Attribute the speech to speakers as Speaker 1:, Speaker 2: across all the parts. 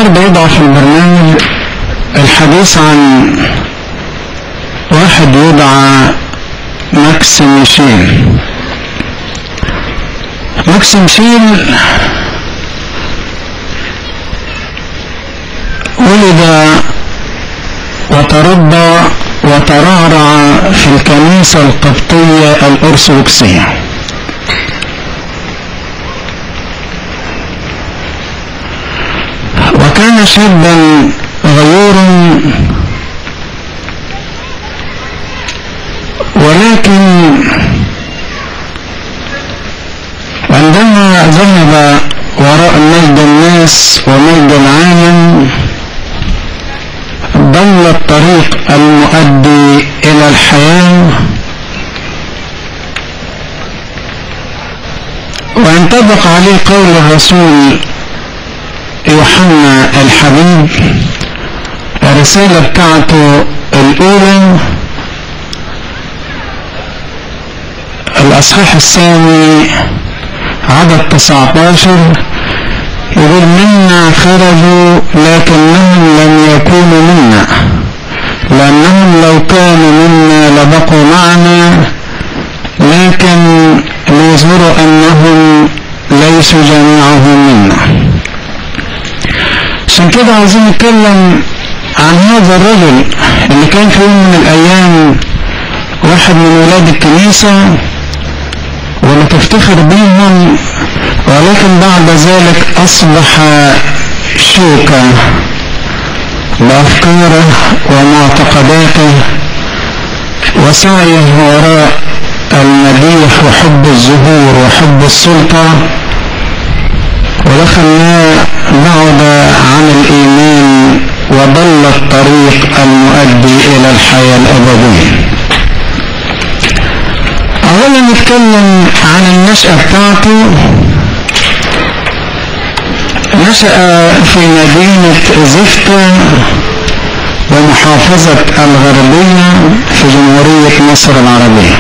Speaker 1: النهاردة يضع في البرنامج الحديث عن واحد يدعى ماكس ميشيل ماكس ميشيل ولد وتربى وترعرع في الكنيسة القبطية الأرثوذكسية وكان شابا غيورا ولكن عندما ذهب وراء مجد الناس ومجد العالم ضل الطريق المؤدي الى الحياة وينطبق عليه قول الرسول يوحنا الحبيب الرسالة بتاعته الأولى الأصحاح الثاني عدد 19 يقول منا خرجوا لكنهم لم يكونوا منا لأنهم لو كانوا منا لبقوا معنا لكن ليظهروا أنهم ليسوا جميعهم منا عشان كده عايزين نتكلم عن هذا الرجل اللي كان في يوم من الأيام واحد من ولاد الكنيسة واللي تفتخر بيهم ولكن بعد ذلك أصبح شوكا لأفكاره ومعتقداته وسعيه وراء المديح وحب الظهور وحب السلطة وده خلاه بعد عن الإيمان وضل الطريق المؤدي إلى الحياة الأبدية أولا نتكلم عن النشأة بتاعته نشأ في مدينة زفتة ومحافظة الغربية في جمهورية مصر العربية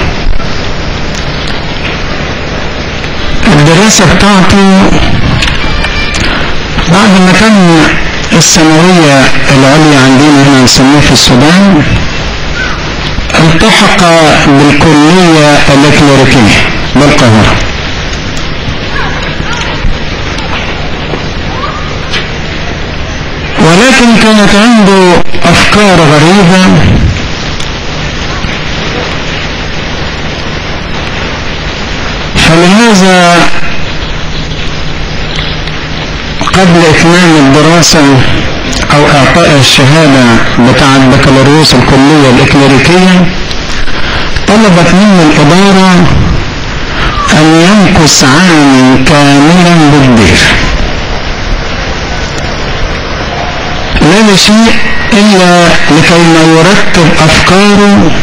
Speaker 1: الدراسة بتاعته بعد ما كان الثانوية العليا عندنا هنا نسميه في السودان التحق بالكلية الإكليريكية بالقاهرة ولكن كانت عنده أفكار غريبة فلهذا قبل إتمام الدراسة أو إعطاء الشهادة بتاع البكالوريوس الكلية الإكليريكية طلبت منه الإدارة أن يمكث عاما كاملا بالدير لا لشيء إلا لكي ما يرتب أفكاره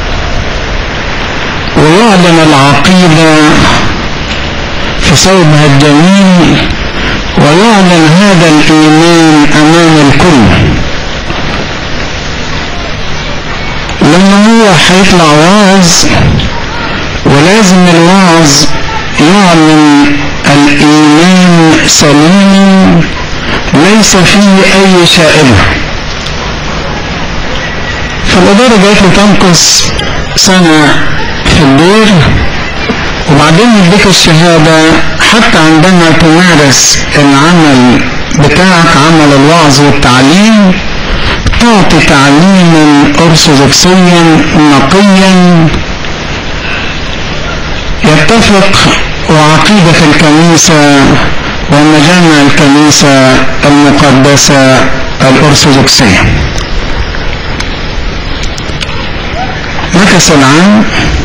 Speaker 1: ويعلن العقيدة في ثوبها الجميل ويعلن هذا الإيمان أمام الكل لما هو هيطلع واعظ ولازم الواعظ يعلن الإيمان سليم ليس فيه أي شائبة فالإدارة جات له تنقص سنة في الدير وبعدين يديك الشهادة حتى عندما تمارس العمل بتاعك عمل الوعظ والتعليم تعطي تعليما أرثوذكسيا نقيا يتفق وعقيدة الكنيسة ومجامع الكنيسة المقدسة الأرثوذكسية مكث العام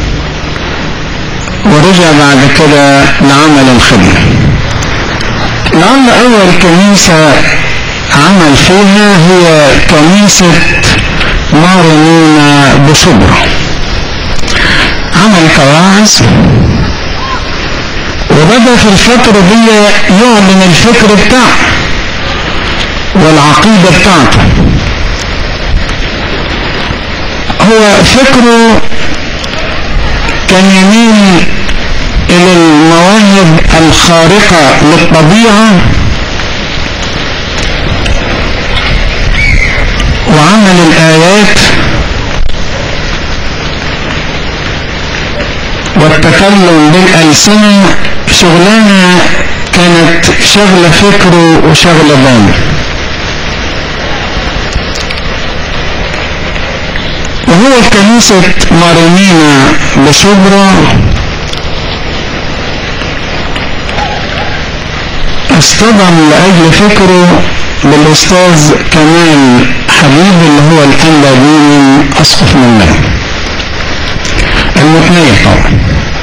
Speaker 1: ورجع بعد كده لعمل الخدمة لعل أول كنيسة عمل فيها هي كنيسة مارونينا بشبرا عمل كواعظ وبدأ في الفترة دي يعلن الفكر بتاعه والعقيدة بتاعته هو فكره كان يميل إلى المواهب الخارقة للطبيعة عمل الآيات والتكلم بالألسنة شغلانة كانت شغلة فكره وشغلة باله وهو في كنيسة مارينينا بشبرا اصطدم لأجل فكره بالأستاذ كمال حبيب اللي هو الأنبابيني أسقف منه المتنية طبعا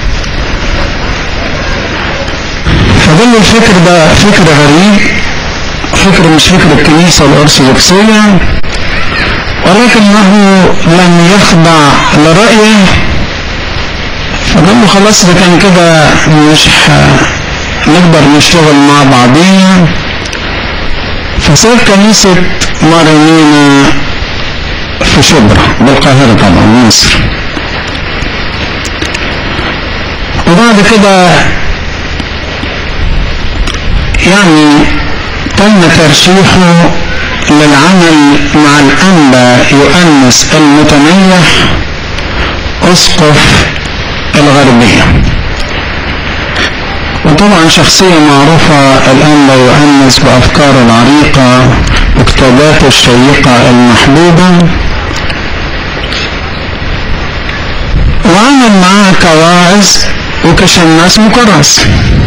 Speaker 1: فظل الفكر ده فكر غريب فكر مش فكر الكنيسة الأرثوذكسية ولكنه لم يخضع لرأيه فقال له خلاص ده كان كده مش نقدر نشتغل مع بعضينا فصار كنيسة مارينينا في شبرا بالقاهرة طبعا مصر وبعد كده يعني تم ترشيحه للعمل مع الأنبا يؤنس المتنيح أسقف الغربية وطبعا شخصية معروفة الأنبا يؤنس بأفكاره العريقة وكتاباته الشيقة المحبوبة وعمل معاه كواعظ وكشماس مكرس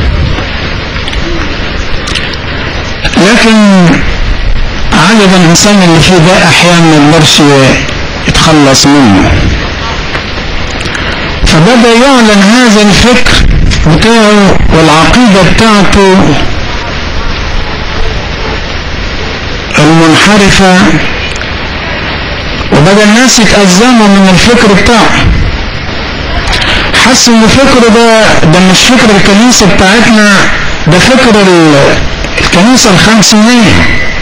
Speaker 1: لكن عجب الإنسان اللي فيه ده أحيانا ما يقدرش يتخلص منه فبدأ يعلن هذا الفكر بتاعه والعقيدة بتاعته المنحرفة وبدأ الناس يتأزموا من الفكر بتاعه حسوا ان فكره ده ده مش فكر الكنيسة بتاعتنا ده فكر الكنيسة الخمسينية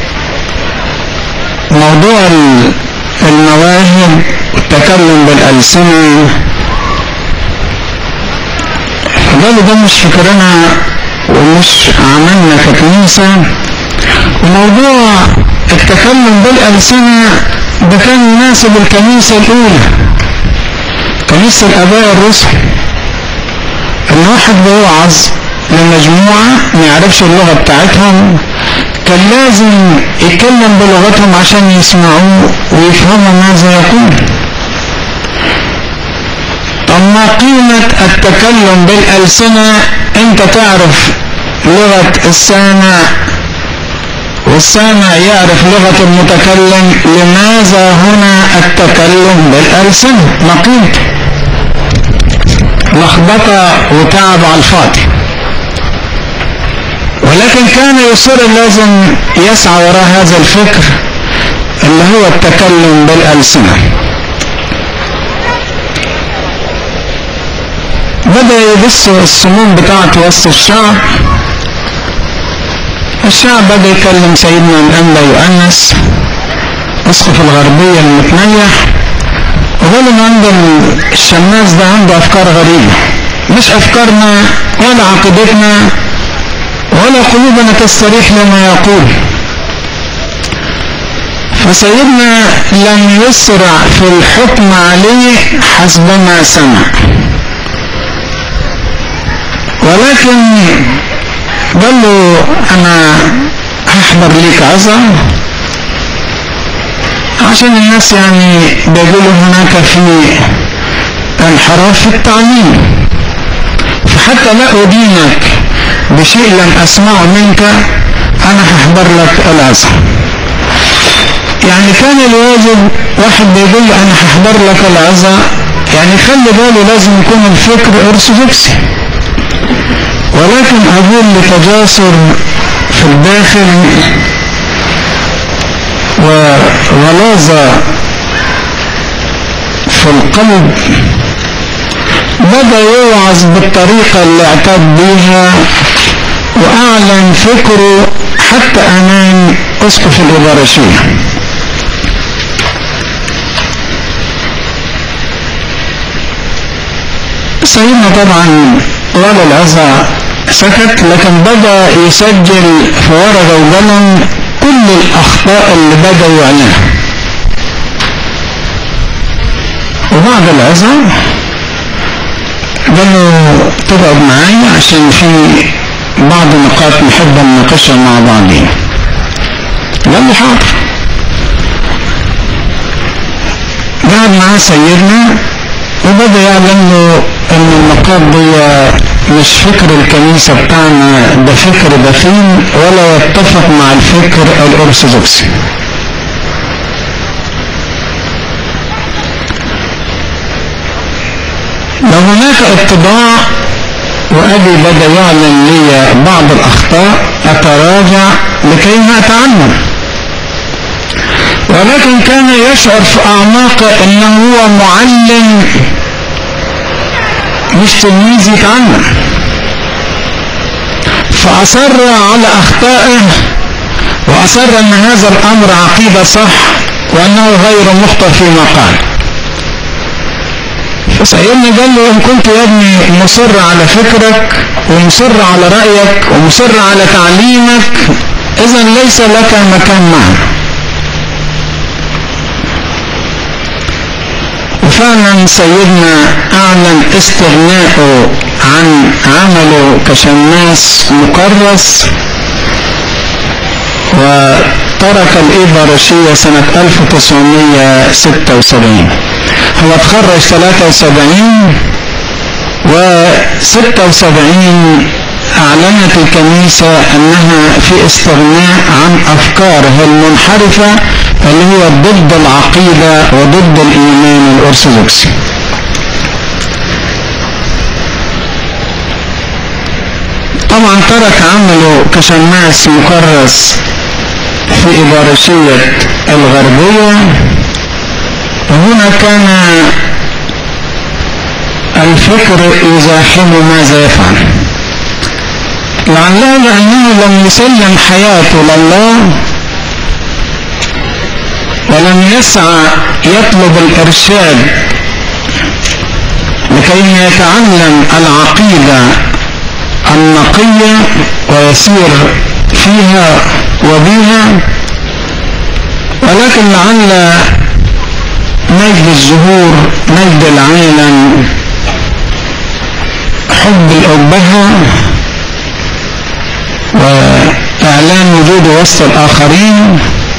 Speaker 1: موضوع المواهب والتكلم بالألسنة فقالوا ده مش فكرنا ومش عملنا ككنيسة وموضوع التكلم بالألسنة ده كان يناسب الكنيسة الأولى كنيسة الآباء الرسل إن واحد بيوعظ لمجموعة ما يعرفش اللغة بتاعتهم كان لازم يتكلم بلغتهم عشان يسمعوه ويفهموا ماذا يقول طب ما قيمة التكلم بالألسنة انت تعرف لغة السامع والسامع يعرف لغة المتكلم لماذا هنا التكلم بالألسنة ما قيمته لخبطة وتعب على الفاضي ولكن كان يصر لازم يسعى وراء هذا الفكر اللي هو التكلم بالألسنة بدأ يبث السموم بتاعته وسط الشعب الشعب بدأ يكلم سيدنا الأنبا يؤنس أسقف الغربية المتنيح وقال إن عند الشماس ده عنده أفكار غريبة مش أفكارنا ولا عقيدتنا ولا قلوبنا تستريح لما يقول فسيدنا لم يسرع في الحكم عليه حسب ما سمع ولكن قال له انا هحضر ليك عظة عشان الناس يعني بيقولوا هناك في انحراف في التعليم فحتى لا أدينك بشيء لم أسمعه منك أنا هحضر لك العظة يعني كان الواجب واحد بيقول أنا هحضر لك العظة يعني خلي باله لازم يكون الفكر أرثوذكسي ولكن أقول لتجاسر في الداخل وغلاظة في القلب بدأ يوعظ بالطريقة اللي اعتاد بيها وأعلن فكره حتى أمام أسقف الإبارشية سيدنا طبعا ولا العظة سكت لكن بدأ يسجل في ورقة وقلم كل الأخطاء اللي بدأ يعلنها وبعد العظة قال له تقعد معايا عشان في بعض النقاط نحب نناقشها مع بعضين قال لي حاضر قعد معاه سيدنا وبدأ يعلم له ان النقاط دي مش فكر الكنيسة بتاعنا ده فكر دفين ولا يتفق مع الفكر الارثوذكسي لو هناك اتباع وأبي بدأ يعلن لي بعض الأخطاء أتراجع لكي ما أتعلم ولكن كان يشعر في أعماقه أنه هو معلم مش تلميذ يتعلم فأصر على أخطائه وأصر أن هذا الأمر عقيدة صح وأنه غير مخطئ فيما قال فسيدنا قال له إن كنت يا ابني مصر على فكرك ومصر على رأيك ومصر على تعليمك إذا ليس لك مكان معنا وفعلا سيدنا أعلن استغناءه عن عمله كشماس مكرس وترك الإبرشية سنة 1976 هو اتخرج 73 و 76 أعلنت الكنيسة أنها في استغناء عن أفكاره المنحرفة اللي هي ضد العقيدة وضد الإيمان الأرثوذكسي طبعا ترك عمله كشماس مكرس في إبارشية الغربية وهنا كان الفكر يزاحم ماذا يفعل لعله لأنه لم يسلم حياته لله ولم يسعى يطلب الإرشاد لكي يتعلم العقيدة النقية ويسير فيها وبها ولكن لعل مجد الظهور مجد العالم حب الأبهة وإعلان وجوده وسط الآخرين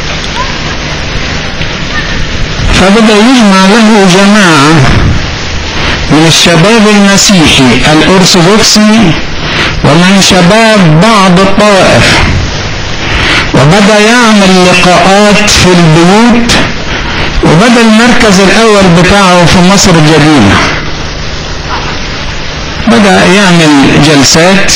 Speaker 1: فبدأ يجمع له جماعة من الشباب المسيحي الأرثوذكسي ومن شباب بعض الطوائف وبدأ يعمل لقاءات في البيوت وبدأ المركز الأول بتاعه في مصر الجديدة بدأ يعمل جلسات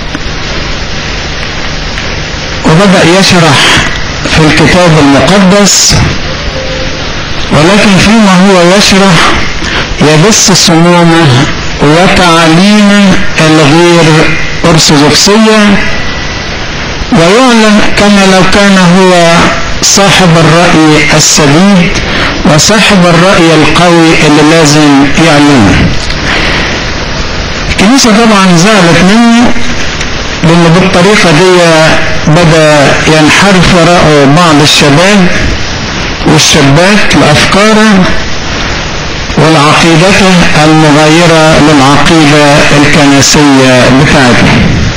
Speaker 1: وبدأ يشرح في الكتاب المقدس ولكن فيما هو يشرح يبث صمومه وتعاليمه الغير أرثوذكسية ويعلن كما لو كان هو صاحب الرأي السديد وصاحب الرأي القوي اللي لازم يعلنه الكنيسة طبعا زعلت منه لأن بالطريقة دي بدأ ينحرف وراءه بعض الشباب والشابات لأفكاره ولعقيدته المغايرة للعقيدة الكنسية بتاعته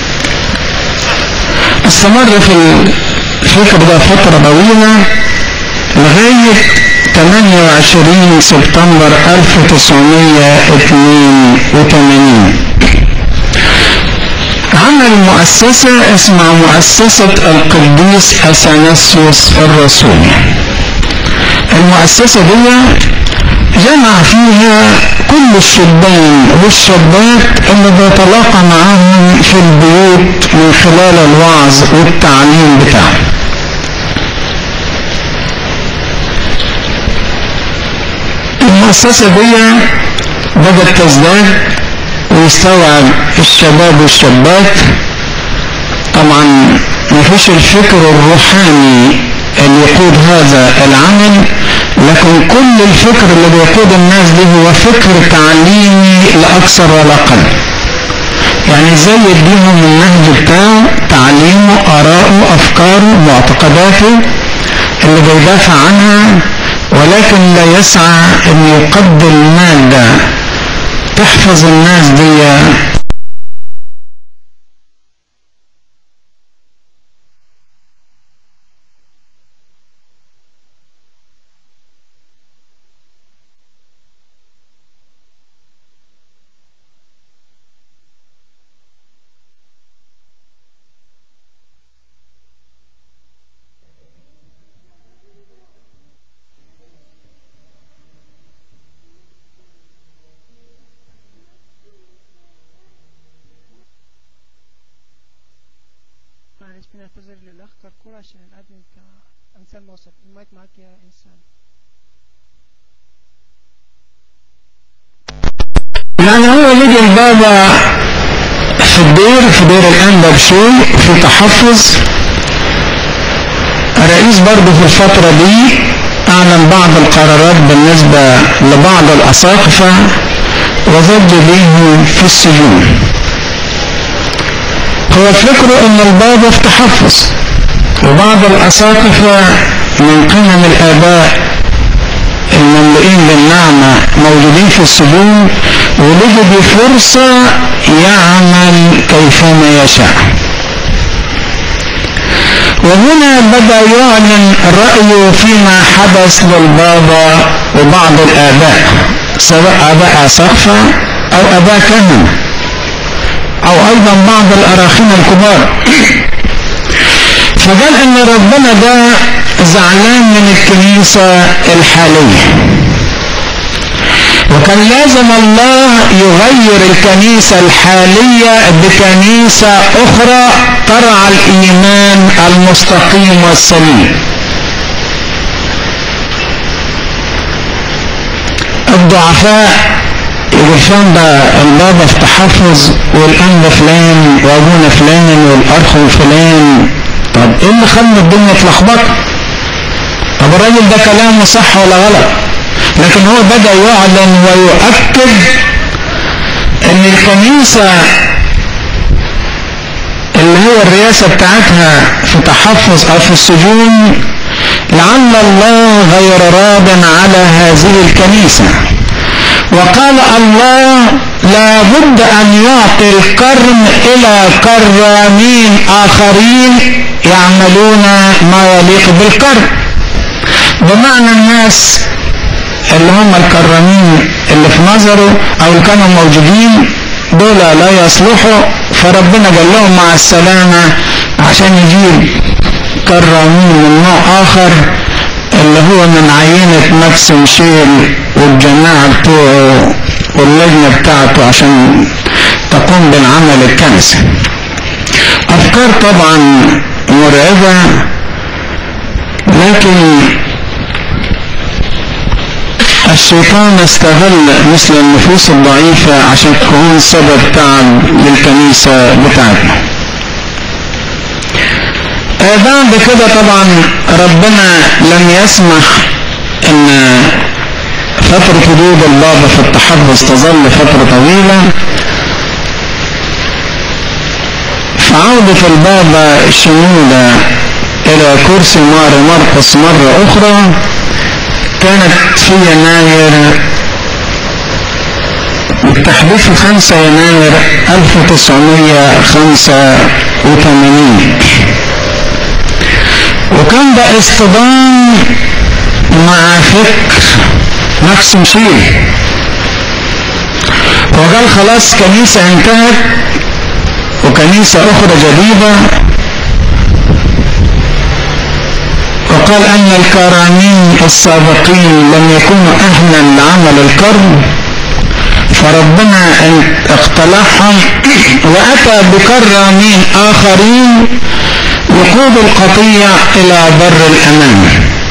Speaker 1: استمر في الفكر ده فترة طويلة لغاية 28 سبتمبر 1982 عمل مؤسسة اسمها مؤسسة القديس أثناسيوس الرسول المؤسسة دي جمع فيها كل الشبان والشابات اللي بيتلاقى معاهم في البيوت من خلال الوعظ والتعليم بتاعهم المؤسسة دي بدأت تزداد ويستوعب الشباب والشابات طبعا ما فيش الفكر الروحاني اللي يقود هذا العمل لكن كل الفكر اللي بيقود الناس دي هو فكر تعليمي لا اكثر ولا اقل يعني ازاي يديهم النهج بتاعه تعليمه اراءه افكاره معتقداته اللي بيدافع عنها ولكن لا يسعى ان يقدم مادة تحفظ الناس دي
Speaker 2: معلش بنعتذر للأخ كركور عشان الأدمن كإنسان موثق المايك معاك يا إنسان
Speaker 1: يعني هو لقي البابا في الدير في دير الأنبا بشوي في تحفظ رئيس برضه في الفترة دي أعلن بعض القرارات بالنسبة لبعض الأساقفة وزج بيهم في السجون هو فكره ان البابا في تحفظ وبعض الأساقفة من قمم الآباء المملئين بالنعمة موجودين في السجون ولقوا فرصة يعمل كيفما يشاء وهنا بدأ يعلن رأيه فيما حدث للبابا وبعض الآباء سواء آباء أساقفة أو آباء كهنة أو أيضا بعض الأراخنة الكبار فقال ان ربنا ده زعلان من الكنيسة الحالية وكان لازم الله يغير الكنيسة الحالية بكنيسة اخرى ترعى الايمان المستقيم والسليم الضعفاء يقول فلان ده البابا في تحفظ والان فلان وابونا فلان والارخ فلان طب ايه اللي خلى الدنيا تلخبط طب الراجل ده كلامه صح ولا غلط لكن هو بدأ يعلن ويؤكد ان الكنيسة اللي هي الرئاسة بتاعتها في تحفظ او في السجون لعل الله غير راض على هذه الكنيسة وقال الله لابد ان يعطي الكرم الى كرامين اخرين يعملون ما يليق بالكرم بمعنى الناس اللي هم الكرامين اللي في نظره او اللي كانوا موجودين دول لا يصلحوا فربنا قال لهم مع السلامة عشان يجيب كرامين من نوع اخر اللي هو من عينة ماكس ميشيل والجماعة بتوعه واللجنة بتاعته عشان تقوم بالعمل الكنسي أفكار طبعا مرعبة لكن الشيطان استغل مثل النفوس الضعيفة عشان تكون سبب تعب للكنيسة بتاعتنا بعد كده طبعا ربنا لم يسمح ان فترة وجود البابا في التحفظ تظل فترة طويلة فعودة البابا شنودة الى كرسي مار مرقس مرة اخرى كانت في يناير بالتحديث 5 يناير 1985 وكان ده اصطدام مع فكر نفس مشيل وقال خلاص كنيسة انتهت وكنيسة اخرى جديدة وقال ان الكرامين السابقين لم يكونوا اهلا لعمل الكرم فربنا اقتلعهم واتى بكرامين اخرين وقود القطيع الى بر الامان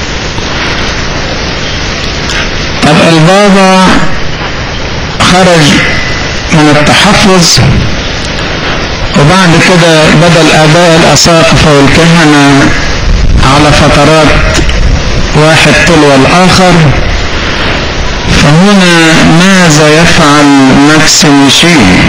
Speaker 1: طب البابا خرج من التحفظ وبعد كده بدا الاباء الاساقفه والكهنه على فترات واحد تلو الاخر فهنا ماذا يفعل نفس ميشيل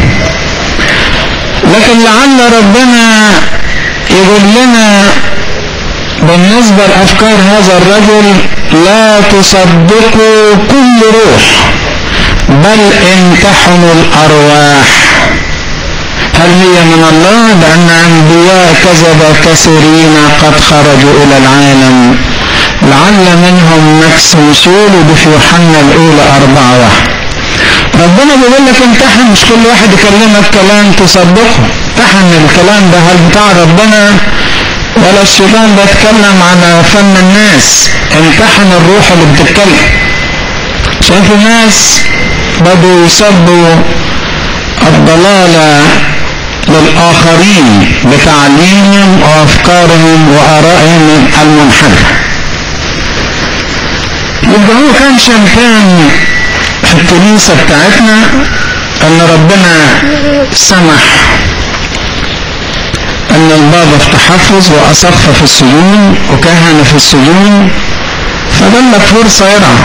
Speaker 1: لكن لعل ربنا يقول لنا بالنسبة لأفكار هذا الرجل لا تصدقوا كل روح بل امتحنوا الأرواح هل هي من الله لأن أنبياء كذب كثيرين قد خرجوا إلى العالم لعل منهم نفس شولد في يوحنا الأولى أربعة واحد ربنا بيقول لك امتحن مش كل واحد يكلمك كلام تصدقه امتحن الكلام ده هل بتاع ربنا ولا الشيطان بيتكلم على فم الناس امتحن الروح اللي بتتكلم عشان في ناس بدوا يصبوا الضلالة للآخرين بتعليمهم وأفكارهم وآرائهم المنحرفة يبقى هو كان شمتان في الكنيسة بتاعتنا ان ربنا سمح ان البابا في تحفظ واصف في السجون وكهن في السجون فضلت فرصة يرعى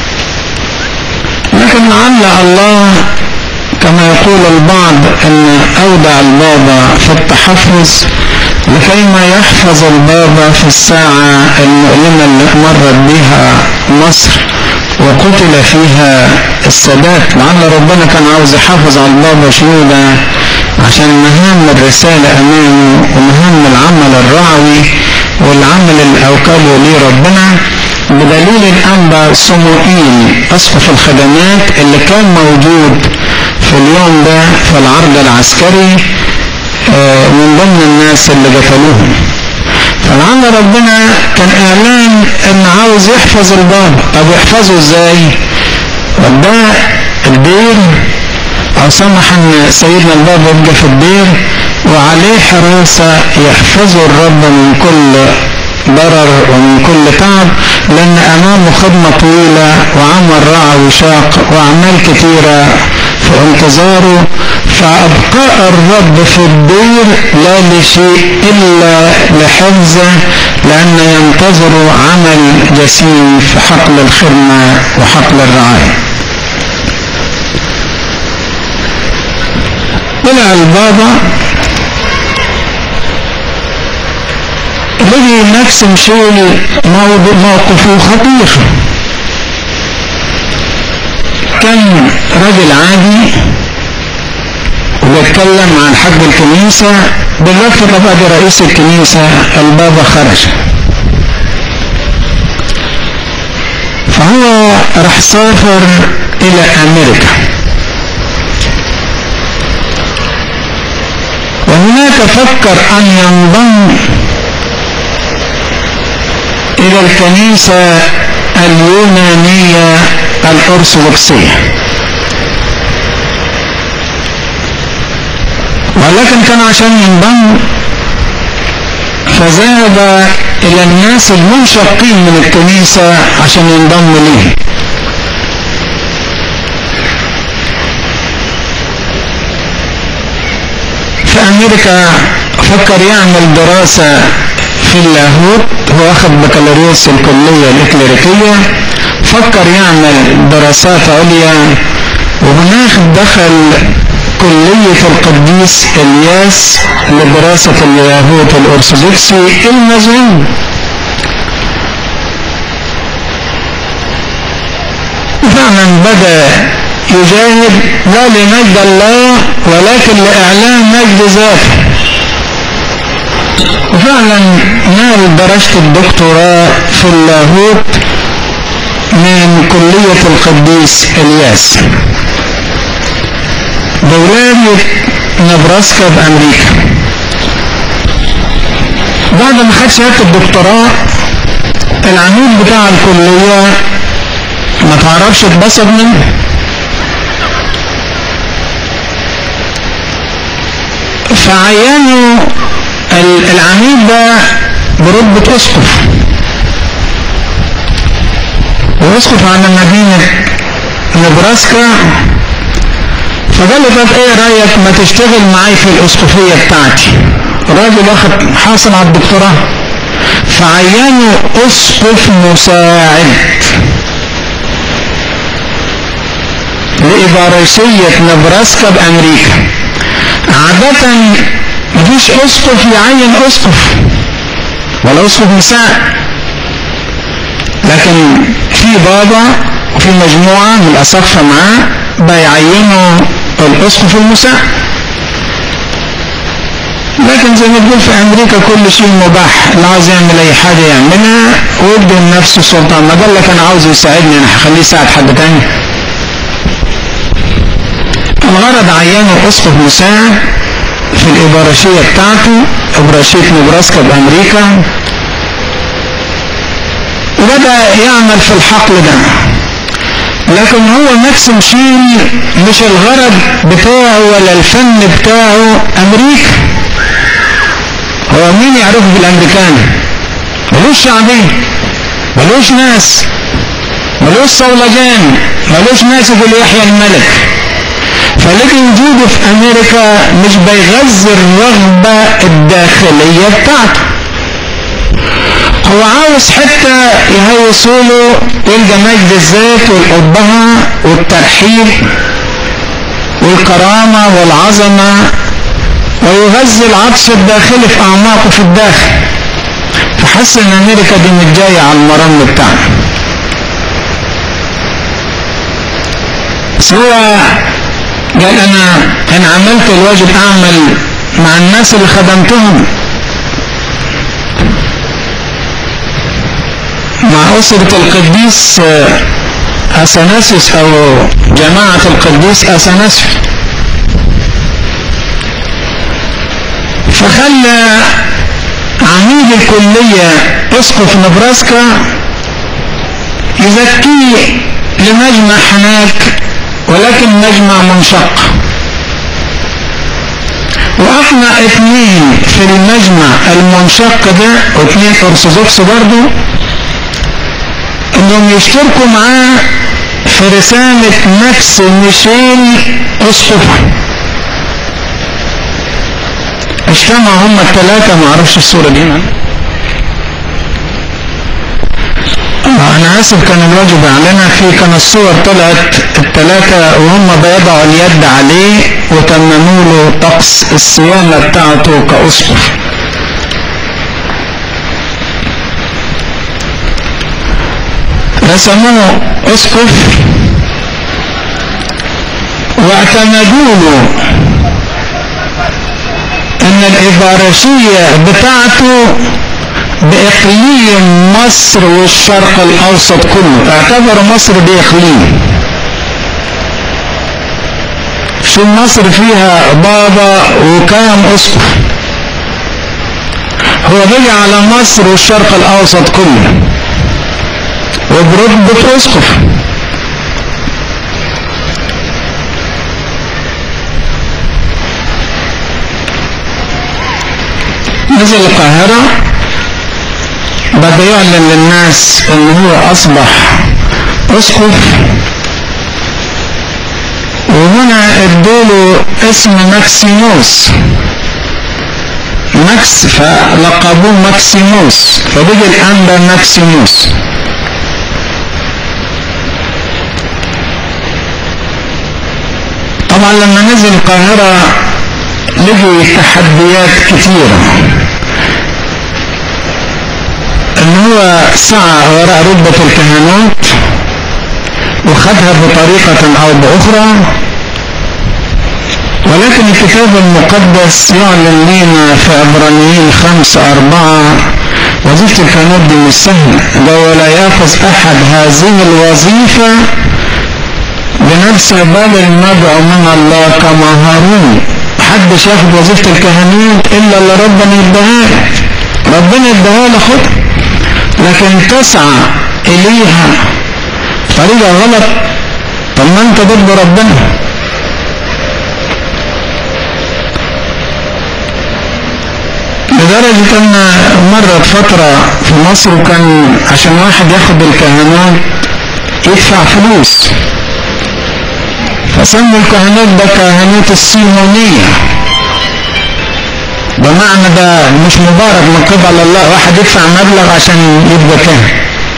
Speaker 1: لكن لعل الله كما يقول البعض ان اودع البابا في التحفظ لكيما يحفظ البابا في الساعة المؤلمة اللي مرت بها مصر وقتل فيها السادات لعل ربنا كان عاوز يحافظ على البابا شنودة عشان مهام الرسالة أمامه ومهام العمل الرعوي والعمل اللي أوكله ليه ربنا بدليل الأنبا صموئيل أسقف الخدمات اللي كان موجود في اليوم ده في العرض العسكري من ضمن الناس اللي قتلوهم فلعل ربنا كان اعلان ان عاوز يحفظ الباب طب يحفظه ازاي وداه الدير او سمح ان سيدنا الباب يبقى في الدير وعليه حراسة يحفظه الرب من كل ضرر ومن كل تعب لان امامه خدمة طويلة وعمل رعى وشاق واعمال كتيرة في انتظاره فابقاء الرب في الدير لا لشيء الا لحفظه لان ينتظر عمل جسيم في حقل الخدمة وحقل الرعاية طلع البابا لقي نفس مشول موقفه خطير كان راجل عادي وبيتكلم عن حج الكنيسة بالرفض بعد رئيس الكنيسة البابا خرج فهو راح سافر إلى أمريكا وهناك فكر أن ينضم إلى الكنيسة اليونانية الأرثوذكسية ولكن كان عشان ينضم فذهب إلى الناس المنشقين من الكنيسة عشان ينضم ليه في أمريكا فكر يعمل دراسة في اللاهوت هو أخذ بكالوريوس الكلية الإكليريكية فكر يعمل دراسات عليا وهناك دخل كلية القديس الياس لدراسة اليهود الأرثوذكسي المزعوم فعلا بدأ يجاهد لا لمجد الله ولكن لإعلان مجد ذاته وفعلا نال درجة الدكتوراه في اللاهوت من كلية القديس الياس بولاية نبراسكا بأمريكا بعد ما خد شهادة الدكتوراه العميد بتاع الكلية ما تعرفش اتبسط منه فعينوا العميد ده برتبة اسقف واسقف عن مدينة نبراسكا فقال له طب ايه رايك ما تشتغل معاي في الاسقفيه بتاعتي الراجل واخد حاصل على الدكتوراه فعينوا اسقف مساعد لإبارشية نبراسكا بأمريكا عادة مفيش اسقف يعين اسقف ولا اسقف مساعد لكن في بابا وفي مجموعة من الأساقفة معاه بيعينوا الأسقف المساعد لكن زي ما تقول في امريكا كل شيء مباح اللي عاوز يعمل اي حاجه يعملها ويدي لنفسه سلطان ما قال لك انا عاوز يساعدني انا هخليه يساعد حد تاني الغرض عينه اسقف مساعد في الابراشيه بتاعته ابراشيه نبراسكا بامريكا وبدا يعمل في الحقل ده لكن هو ماكسيم شيل مش الغرض بتاعه ولا الفن بتاعه امريكا هو مين يعرفه في الامريكان ملوش شعبين ملوش ناس ملوش صولجان ملوش ناس يقول يحيى الملك فلكن وجوده في امريكا مش بيغذي الرغبة الداخلية بتاعته هو عاوز حتى يهيصوله يلقى مجد الذات والأبهة والترحيب والكرامة والعظمة ويغذي العطش الداخلي في أعماقه في الداخل فحس إن أمريكا دي مش جاية على المرن بتاعنا بس هو قال أنا أنا عملت الواجب أعمل مع الناس اللي خدمتهم مع أسرة القديس أثناسيوس أو جماعة القديس أثناسيوس فخلى عميد الكلية اسقف نبراسكا يزكيه لمجمع هناك ولكن مجمع منشق واحنا اثنين في المجمع المنشق ده واثنين ارثوذكس برضو انهم يشتركوا معاه في رسالة ماكس ميشيل اسقف اجتمعوا هم الثلاثة ما اعرفش الصورة دي من. انا اسف كان الواجب اعلنها في كان الصور طلعت الثلاثة وهم بيضعوا اليد عليه وتمموا له طقس الصيانة بتاعته كأسقف رسموه اسقف واعتمدوا له ان الابارشية بتاعته باقليم مصر والشرق الاوسط كله اعتبروا مصر دي اقليم شو مصر فيها بابا وكام اسقف هو بيجي على مصر والشرق الاوسط كله وبرتبة اسقف نزل القاهرة بدا يعلن للناس ان هو اصبح اسقف وهنا ادوله اسم ماكسيموس ماكس فلقبوه ماكسيموس فبقي الانبا ماكسيموس طبعا لما نزل القاهرة لقي تحديات كثيرة ان هو سعى وراء رتبة الكهنوت وخدها بطريقة او باخرى ولكن الكتاب المقدس يعلن لنا في عبرانيين خمسة أربعة وظيفة الكهنوت دي مش سهلة ده ولا يأخذ أحد هذه الوظيفة بنفسه بل المدعو من الله كما هارون محدش ياخد وظيفة الكهنوت إلا اللي ربنا يديها ربنا يديها له خد لكن تسعى إليها طريقة غلط طب ما أنت ضد ربنا لدرجة ان مرت فترة في مصر وكان عشان واحد ياخد الكهنوت يدفع فلوس فسموا الكهنوت ده كهنوت السيمونية بمعنى ده مش مبارك من قبل الله واحد يدفع مبلغ عشان يبقى كاهن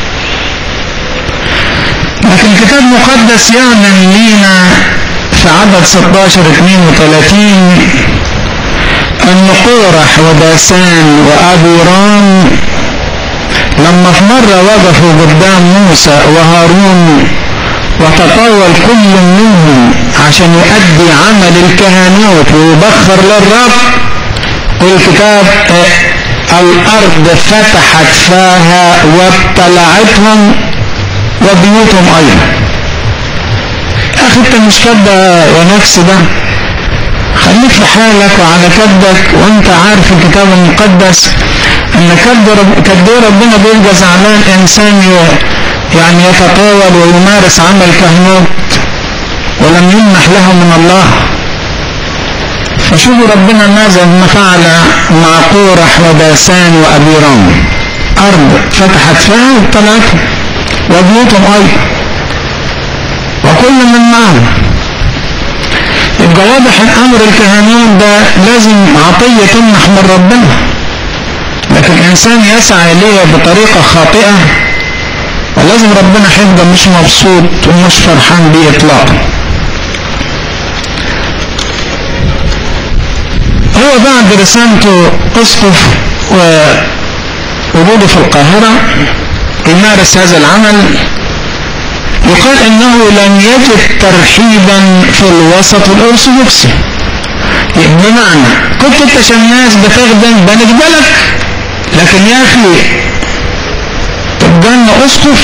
Speaker 1: لكن الكتاب المقدس يعلن لينا في عدد 16 32 أن قورح وداسان وأبيرام لما لما في مرة وقفوا قدام موسى وهارون وتطاول كل منهم عشان يؤدي عمل الكهنوت ويبخر للرب والكتاب الأرض فتحت فاها وابتلعتهم وبيوتهم أيضا أخي أنت مش كده ونفس ده خليك في حالك وعلى كدك وانت عارف الكتاب المقدس ان كد رب كد ربنا بيبقى زعلان انسان يعني يتطاول ويمارس عمل كهنوت ولم يمنح له من الله فشوفوا ربنا ماذا ما فعل مع قورح وداسان وابيرام ارض فتحت فيها وابتلعتهم وبيوتهم ايضا وكل من معهم يبقى واضح ان امر الكهنوت ده لازم عطية تمنح من ربنا لكن انسان يسعى اليه بطريقة خاطئة ولازم ربنا هيبقى مش مبسوط ومش فرحان بيه اطلاقا هو بعد رسالته اسقف ووجوده في القاهرة يمارس هذا العمل يقال انه لم يجد ترحيبا في الوسط الارثوذكسي بمعنى كنت انت شماس بتخدم بنقبلك لكن يا اخي تبقى لنا اسقف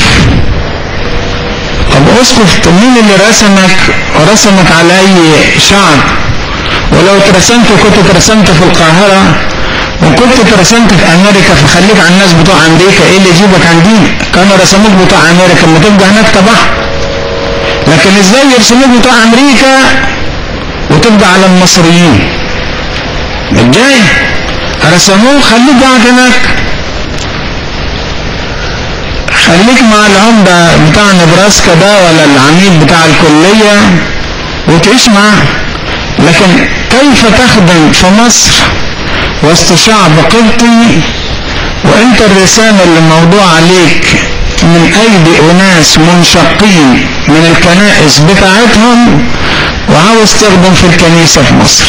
Speaker 1: طب اسقف طب مين اللي رسمك ورسمك على اي شعب ولو اترسمت كنت اترسمت في القاهرة وكنت اترسمت في امريكا فخليك على الناس بتوع امريكا ايه اللي يجيبك عن دين كانوا رسموك بتوع امريكا لما تبقى هناك تبع لكن ازاي يرسموك بتوع امريكا وتبقى على المصريين ازاي رسموه خليك قاعد هناك خليك مع العمدة بتاع نبراسكا ده ولا العميد بتاع الكلية وتعيش معاه لكن كيف تخدم في مصر وسط شعب قبطي وانت الرسالة اللي موضوع عليك من ايدي اناس منشقين من الكنائس بتاعتهم وعاوز تخدم في الكنيسة في مصر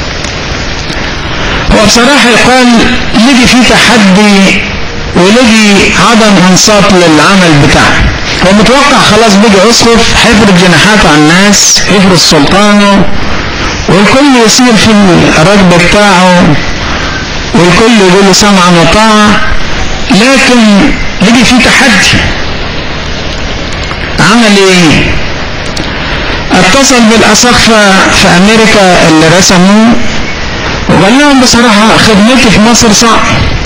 Speaker 1: هو بصراحة يقال لجي في تحدي ولجي عدم انصات للعمل بتاعه هو متوقع خلاص بيجي اسقف هيفرض جناحاته على الناس يفرض سلطانه والكل يصير في الركب بتاعه والكل يقول له سمعا وطاعة لكن لقي في تحدي عمل ايه اتصل بالاصخفة في امريكا اللي رسموه وقال لهم بصراحة خدمتي في مصر صعب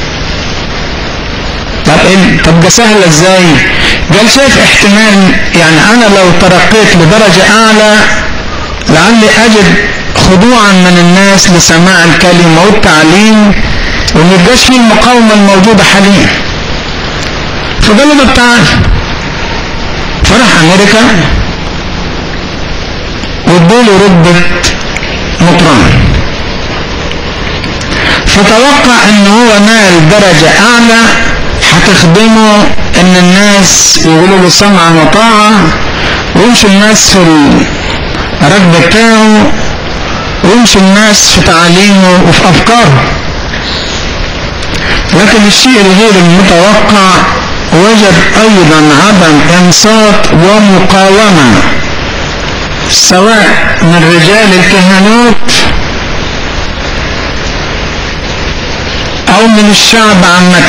Speaker 1: طب ايه طب ده سهلة ازاي قال شايف احتمال يعني انا لو ترقيت لدرجة اعلى لعلي اجد خضوعا من الناس لسماع الكلمة والتعليم وما يبقاش فيه المقاومة الموجودة حاليا فقال له طب تعال فراح امريكا وادوله رتبة مطران فتوقع ان هو نال درجة اعلى هتخدمه ان الناس يقولوا له سمعا وطاعة ويمشي الناس في الركب بتاعه ويمشي الناس في تعاليمه وفي افكاره لكن الشيء الغير المتوقع وجد ايضا عدم انصات ومقاومة سواء من رجال الكهنوت او من الشعب عامة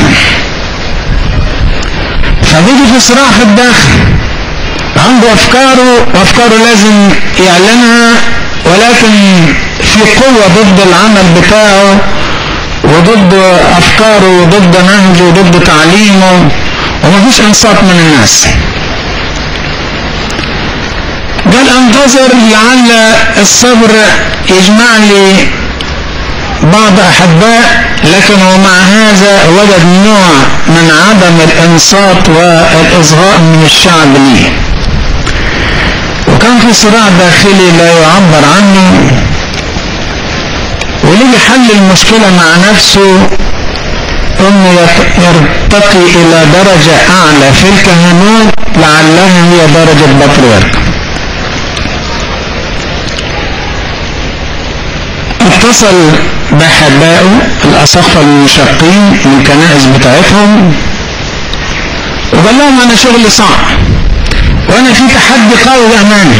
Speaker 1: فبيجي في صراع في الداخل عنده افكاره وافكاره لازم يعلنها ولكن في قوة ضد العمل بتاعه وضد افكاره وضد نهجه وضد تعليمه ومفيش انصات من الناس قال انتظر لعل الصبر يجمع لي بعض احباء لكن ومع هذا وجد نوع من عدم الانصات والاصغاء من الشعب ليه وكان في صراع داخلي لا يعبر عنه وليه حل المشكلة مع نفسه انه يرتقي الى درجة اعلى في الكهنوت لعلها هي درجة بطريرك اتصل بحبائه الاصخة المنشقين من الكنائس بتاعتهم وقال لهم انا شغلي صعب وانا في تحدي قوي امامي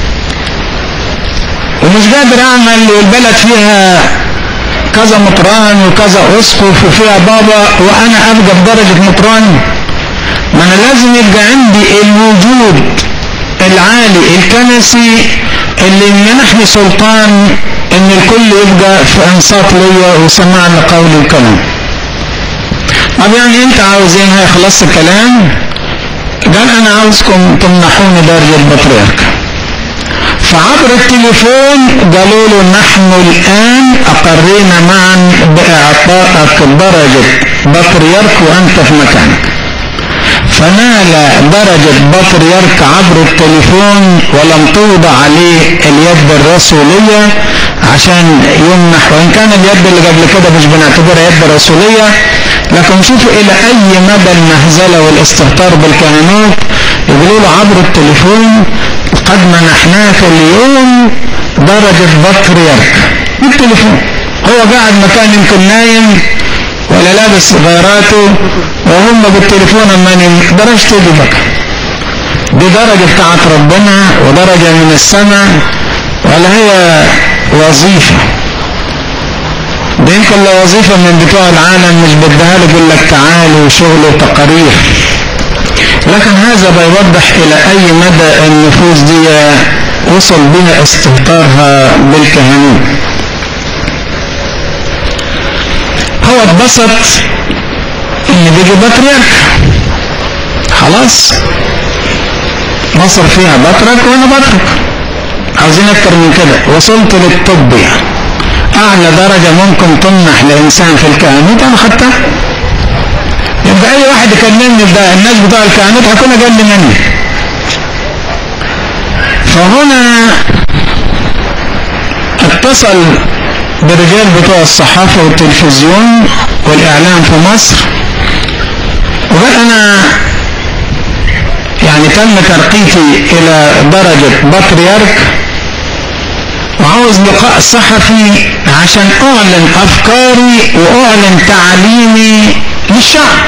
Speaker 1: ومش قادر اعمل والبلد فيها كذا مطران وكذا اسقف وفيها بابا وانا ابقى بدرجة مطران ما انا لازم يبقى عندي الوجود العالي الكنسي اللي منحني سلطان ان الكل يبقى في انصات ليا وسماع لقول الكلام طب يعني انت عاوز ايه هيخلص الكلام قال انا عاوزكم تمنحوني درجة بطريرك فعبر التليفون قالوا له نحن الان اقرينا معا باعطائك درجة بطريرك وانت في مكانك فنال درجة بطريرك عبر التليفون ولم توضع عليه اليد الرسولية عشان يمنح وإن كان اليد اللي قبل كده مش بنعتبرها يد رسولية لكن شوفوا إلى أي مدى المهزلة والاستهتار بالكهنوت يقولوا له عبر التليفون قد منحناك اليوم درجة بطريرك بالتليفون هو قاعد مكان يمكن نايم ولا لابس غيراته وهم بالتليفون اما نقدرش تيجي بقى دي درجة بتاعت ربنا ودرجة من السماء ولا هي وظيفة دي يمكن لو وظيفة من بتوع العالم مش بدها له يقول لك تعالوا وشغل وتقارير لكن هذا بيوضح الى اي مدى النفوس دي وصل بها استهتارها بالكهنوت هو اتبسط ان بيجي بطريرك خلاص مصر فيها بطرك وانا بطرك عاوزين اكتر من كده وصلت للطب يعني اعلى درجة ممكن تمنح لانسان في الكهنوت انا خدتها يبقى اي واحد يكلمني ده الناس بتوع الكهنوت هيكون اقل مني فهنا اتصل بالرجال بتوع الصحافة والتلفزيون والإعلام في مصر وقال أنا يعني تم ترقيتي إلى درجة بطريرك وعاوز لقاء صحفي عشان أعلن أفكاري وأعلن تعليمي للشعب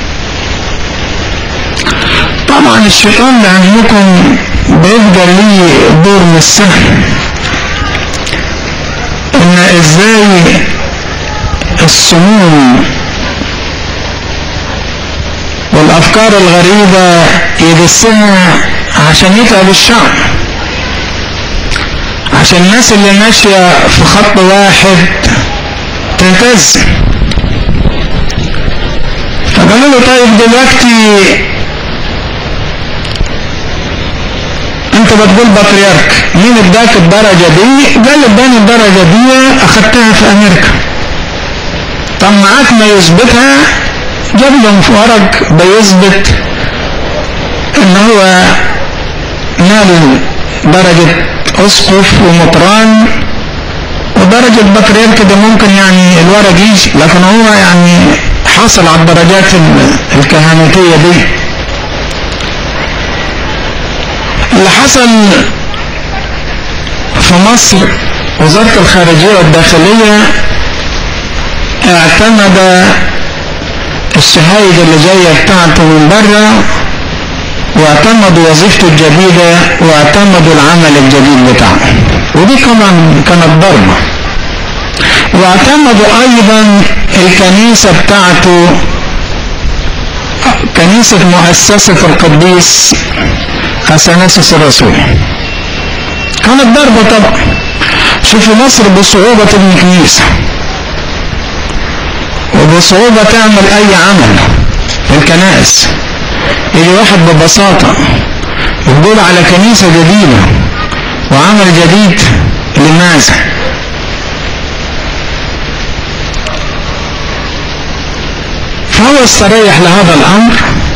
Speaker 1: طبعا الشيطان لعلمكم بيبقى ليه دور مش سهل ان ازاي السموم والافكار الغريبة يدسها عشان يتعب الشعب عشان الناس اللي ماشية في خط واحد تلتزم فقالوا له طيب دلوقتي انت بتقول بطريرك مين اداك الدرجة دي قال اداني الدرجة دي اخدتها في امريكا طب معاك ما يثبتها جاب لهم في ورق بيثبت ان هو نال درجة اسقف ومطران ودرجة بطريرك ده ممكن يعني الورق يجي لكن هو يعني حصل على الدرجات الكهنوتية دي اللي حصل في مصر وزارة الخارجية والداخلية اعتمد الشهايد اللي جاية بتاعته من بره واعتمدوا وظيفته الجديدة واعتمدوا العمل الجديد بتاعه ودي كمان كانت ضربة واعتمدوا ايضا الكنيسة بتاعته كنيسة مؤسسة القديس أثناسيس الرسول كانت ضربة طبعا شوفوا مصر بصعوبة تبني كنيسة وبصعوبة تعمل أي عمل في الكنائس يجي واحد ببساطة يقول على كنيسة جديدة وعمل جديد لماذا؟ فهو استريح لهذا الأمر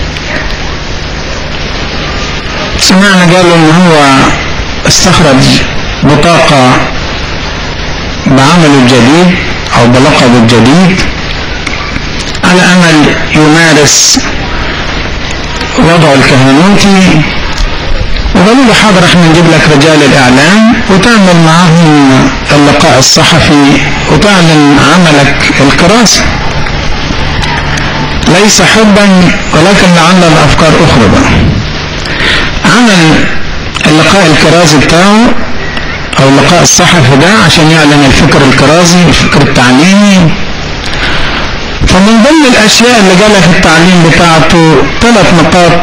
Speaker 1: سمعنا قالوا ان هو استخرج بطاقة بعمله الجديد او بلقبه الجديد على امل يمارس وضعه الكهنوتي وقالوا له حاضر احنا نجيب لك رجال الاعلام وتعمل معاهم اللقاء الصحفي وتعلن عملك الكراسة ليس حبا ولكن لعل الافكار اخرى بقى عمل اللقاء الكرازي بتاعه او اللقاء الصحفي ده عشان يعلن الفكر الكرازي الفكر التعليمي فمن ضمن الاشياء اللي جالها في التعليم بتاعته ثلاث نقاط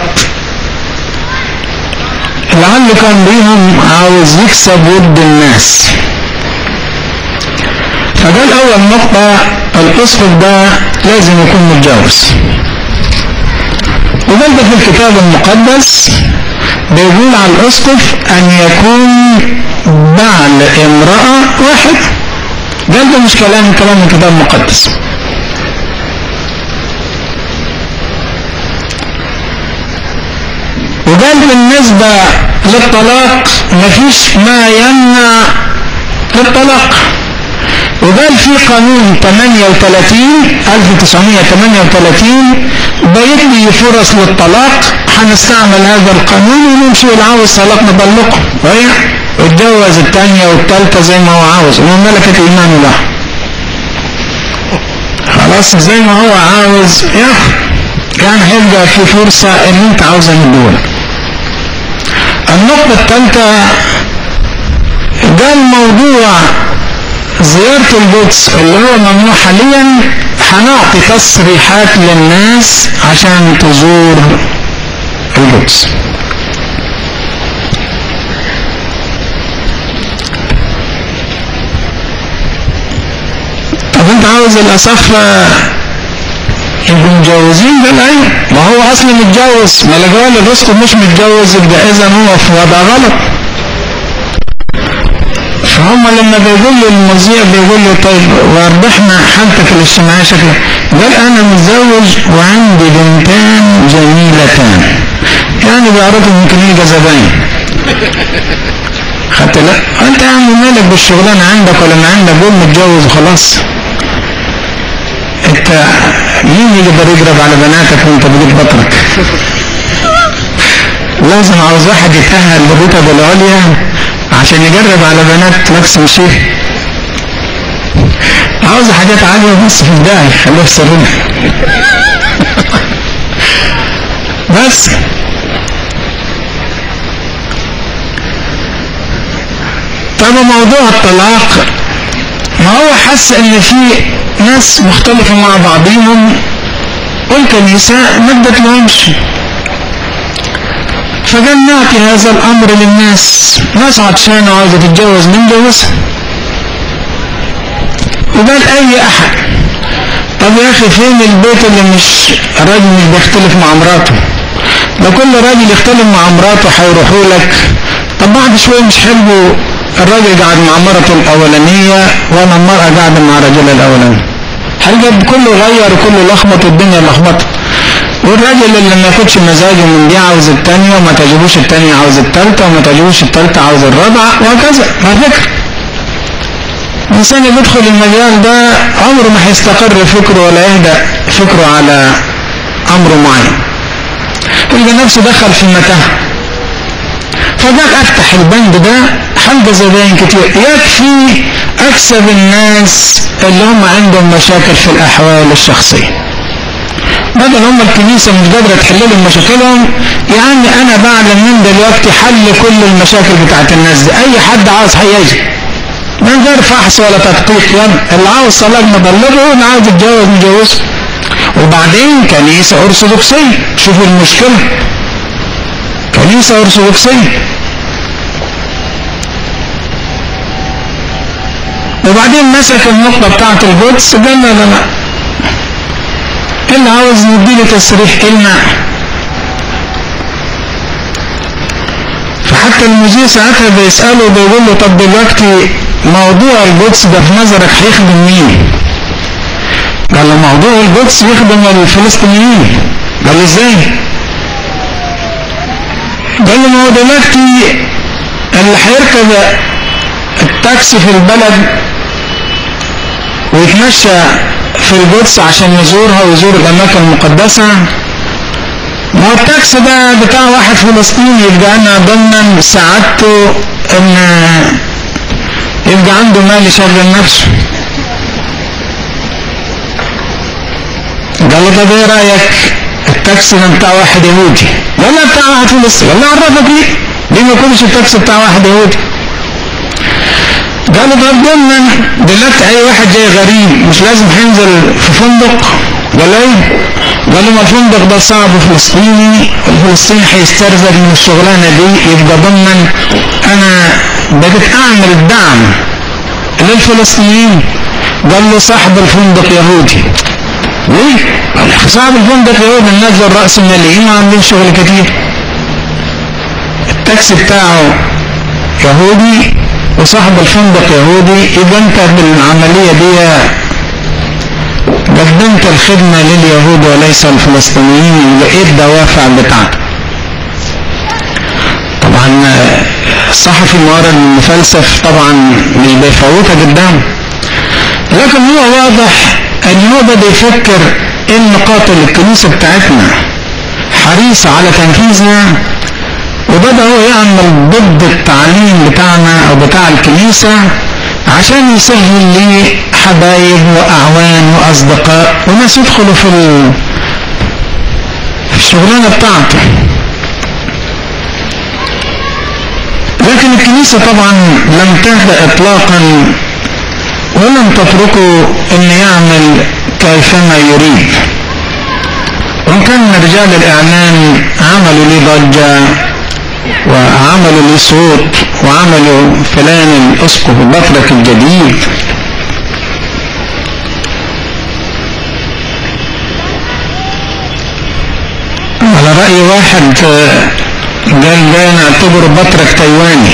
Speaker 1: لعل كان بيهم عاوز يكسب ود الناس فقال اول نقطة الاسقف ده لازم يكون متجوز وده في الكتاب المقدس بيقول على الاسقف ان يكون بعل امرأة واحد قال ده مش كلام كلام الكتاب المقدس وقال بالنسبة للطلاق مفيش ما يمنع للطلاق وقال في قانون 38 1938 بيدي فرص للطلاق هنستعمل هذا القانون ونمشي واللي عاوز طلاق نطلقه صحيح اتجوز الثانية والثالثة زي ما هو عاوز ومن ملكة ايمانه له خلاص زي ما هو عاوز ياخد كان هيبقى في فرصة ان انت عاوز ندولك النقطة الثالثة ده الموضوع زيارة القدس اللي هو ممنوع حاليا هنعطي تصريحات للناس عشان تزور القدس طب انت عاوز الاصفة يبقوا متجوزين ده الايوه ما هو اصلا متجوز ما لقوا الرزق مش متجوز يبقى اذا هو في وضع غلط فهم لما بيقول له المذيع بيقول له طيب وضحنا حالتك الاجتماعيه شكلها قال انا متزوج وعندي بنتان جميلتان يعني بيعرفوا ممكن يجي زباين خدت لا انت يا عم مالك بالشغلانه عندك ولا ما عندك قول متجوز وخلاص انت مين يقدر يقرب على بناتك وانت بجيب بطنك لازم عاوز واحد يتأهل للرتب العليا عشان يجرب على بنات نفس الشيء عاوز حاجات عالية بس في البداية خليها في سرنا بس طب موضوع الطلاق ما هو حس ان في ناس مختلفة مع بعضهم والكنيسة ما ادت لهمش فقال نعطي هذا الامر للناس ناس عطشانة وعايزة تتجوز نتجوزها وقال اي احد طب يا اخي فين البيت اللي مش الراجل مش بيختلف مع مراته ده كل راجل يختلف مع مراته هيروحوا لك طب بعد شوية مش حلو الراجل قاعد مع مرته الاولانية وانا المرأة قاعدة مع رجلها الاولاني هل كله غير وكله لخبط والدنيا لخبطت والراجل اللي ما ياخدش مزاجه من دي عاوز التانية وما تعجبوش التانية عاوز التالتة وما تعجبوش التالتة عاوز الرابعة وهكذا على فكرة الإنسان اللي يدخل المجال ده عمره ما هيستقر فكره ولا يهدأ فكره على أمر معين يلقى نفسه دخل في المتاهة فقال أفتح البند ده حل زباين كتير يكفي أكسب الناس اللي هم عندهم مشاكل في الأحوال الشخصية بدل هم الكنيسة مش قادرة تحل لهم مشاكلهم يعني أنا بعلم من دلوقتي حل كل المشاكل بتاعت الناس دي أي حد عاوز هيجي من غير فحص ولا تدقيق يعني اللي عاوز صلاة نبلغه اللي عاوز يتجوز نجوزه وبعدين كنيسة أرثوذكسية شوفوا المشكلة كنيسة أرثوذكسية وبعدين مسك النقطة بتاعت القدس قال لا لا لا اللي عاوز نديله تسريح كلمة فحتى المذيع ساعتها بيسأله بيقول له طب دلوقتي موضوع القدس ده في نظرك هيخدم مين؟ قال له موضوع القدس يخدم الفلسطينيين قال له ازاي؟ قال له ما هو دلوقتي اللي هيركب التاكسي في البلد ويتمشى في القدس عشان يزورها ويزور الأماكن المقدسة ما هو التاكس ده بتاع واحد فلسطيني يبقى أنا ضمن سعادته إن يبقى عنده مال يشغل نفسه قال له طب ايه رايك التاكسي ده بتاع واحد يهودي قال لا بتاع واحد فلسطيني قال له عرفك ليه ليه ما يكونش التاكسي بتاع واحد يهودي قالوا طب ضمن دلوقتي اي واحد جاي غريب مش لازم هينزل في فندق قال ايه قالوا ما الفندق ده صعب فلسطيني الفلسطيني هيسترزق من الشغلانه دي يبقى ضمن انا بدأت اعمل الدعم للفلسطينيين قال له صاحب الفندق يهودي ليه؟ صاحب الفندق يهودي الناس دول راس ماليين وعاملين شغل كتير التاكسي بتاعه يهودي وصاحب الفندق يهودي يبقى انت بالعملية دي قدمت الخدمة لليهود وليس الفلسطينيين وايه الدوافع بتاعتك طبعا الصحفي المعارض المفلسف طبعا مش بيفوتها قدام لكن هو واضح ان هو بدا يفكر ايه النقاط اللي الكنيسة بتاعتنا حريصة على تنفيذها وبدأ هو يعمل ضد التعليم بتاعنا او بتاع الكنيسة عشان يسهل لي حبايب واعوان واصدقاء وناس يدخلوا في في الشغلانة بتاعته لكن الكنيسة طبعا لم تهدأ اطلاقا ولم تتركه ان يعمل كيفما يريد وان كان رجال الاعلام عملوا لي ضجة وعملوا لي صوت وعملوا فلان الاسقف البطرك الجديد على رأي واحد قال ده نعتبره بطرك تايواني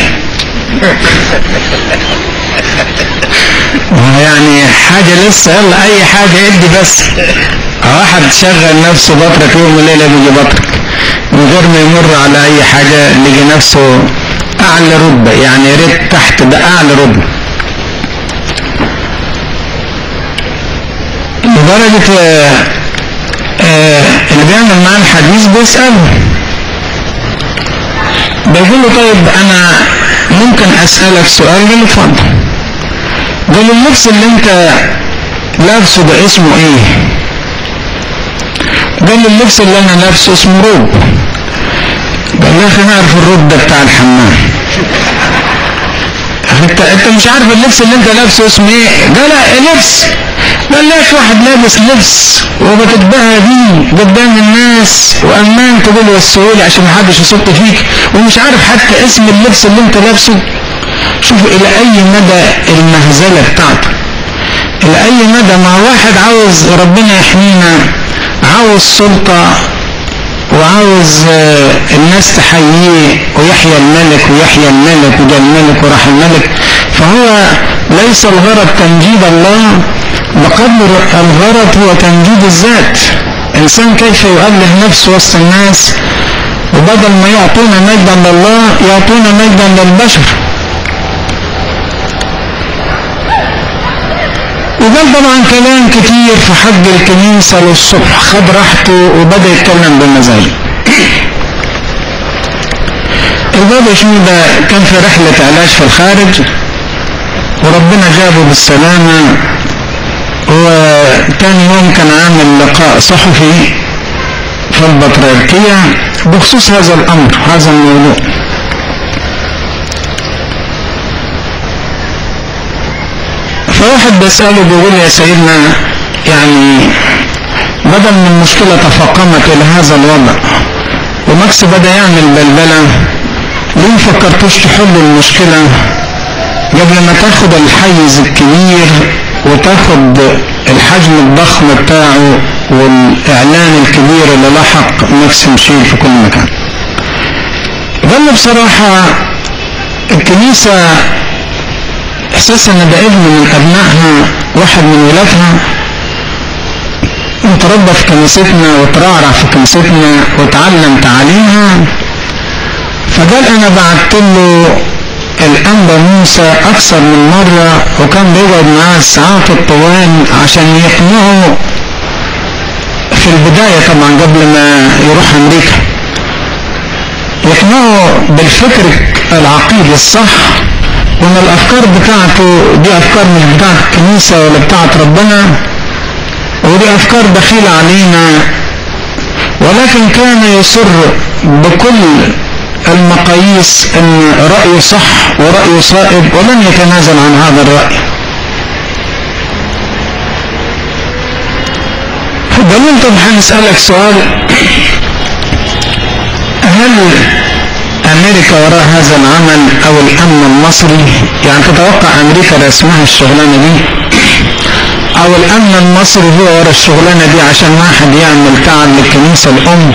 Speaker 1: يعني حاجة لسه يلا أي حاجة ادي بس واحد شغل نفسه بطرك يوم وليلة بيجي بطرك من غير ما يمر على أي حاجة لقي نفسه أعلى رتبة يعني يا ريت تحت ده أعلى رتبة لدرجة آه آه اللي بيعمل معاه الحديث بيسأله بيقول له طيب أنا ممكن أسألك سؤال قال له اتفضل قال له اللبس اللي أنت لابسه ده اسمه إيه؟ قال له اللبس اللي أنا لابسه اسمه روب قال له يا أخي نعرف الروب ده بتاع الحمام انت انت مش عارف اللبس اللي انت لابسه اسمه ايه قال لا لبس قال لك واحد لابس لبس وبتتباهى بيه قدام الناس وامان تقول وسهولي عشان محدش يصد فيك ومش عارف حتى اسم اللبس اللي انت لابسه شوف الى اي مدى المهزله بتاعته الى اي مدى مع واحد عاوز ربنا يحمينا عاوز سلطه وعاوز الناس تحييه ويحيى الملك ويحيى الملك وده الملك وراح الملك فهو ليس الغرض تمجيد الله بقدر الغرض هو تمجيد الذات انسان كيف يؤله نفسه وسط الناس وبدل ما يعطونا مجدا لله يعطونا مجدا للبشر وقال طبعا كلام كتير في حق الكنيسة للصبح خد راحته وبدأ يتكلم بمزاجه البابا شنودة كان في رحلة علاج في الخارج وربنا جابه بالسلامة وتاني يوم كان عامل لقاء صحفي في البطريركية بخصوص هذا الأمر هذا الموضوع فواحد بيسأله بيقول يا سيدنا يعني بدل من المشكلة تفاقمت إلى هذا الوضع وماكس بدأ يعمل بلبلة ليه فكرتوش تحلوا المشكلة قبل ما تاخد الحيز الكبير وتاخد الحجم الضخم بتاعه والإعلان الكبير اللي لحق ماكس مشيل في كل مكان قال له بصراحة الكنيسة احساس ان ده ابن من ابنائها واحد من ولادها وتربى في كنيستنا وترعرع في كنيستنا وتعلم تعاليمها فقال انا بعت له الانبا موسى اكثر من مرة وكان بيقعد معاه الساعات الطوال عشان يقنعه في البداية طبعا قبل ما يروح امريكا يقنعه بالفكر العقيدي الصح وان الافكار بتاعته دي افكار مش بتاعت الكنيسة ولا بتاعت ربنا ودي أفكار دخيلة علينا ولكن كان يصر بكل المقاييس ان رأيه صح ورأيه صائب ولن يتنازل عن هذا الرأي فضلون طب هنسألك سؤال هل امريكا وراء هذا العمل او الامن المصري يعني تتوقع امريكا رسمها الشغلانة دي او الامن المصري هو ورا الشغلانة دي عشان واحد يعمل تعب للكنيسة الام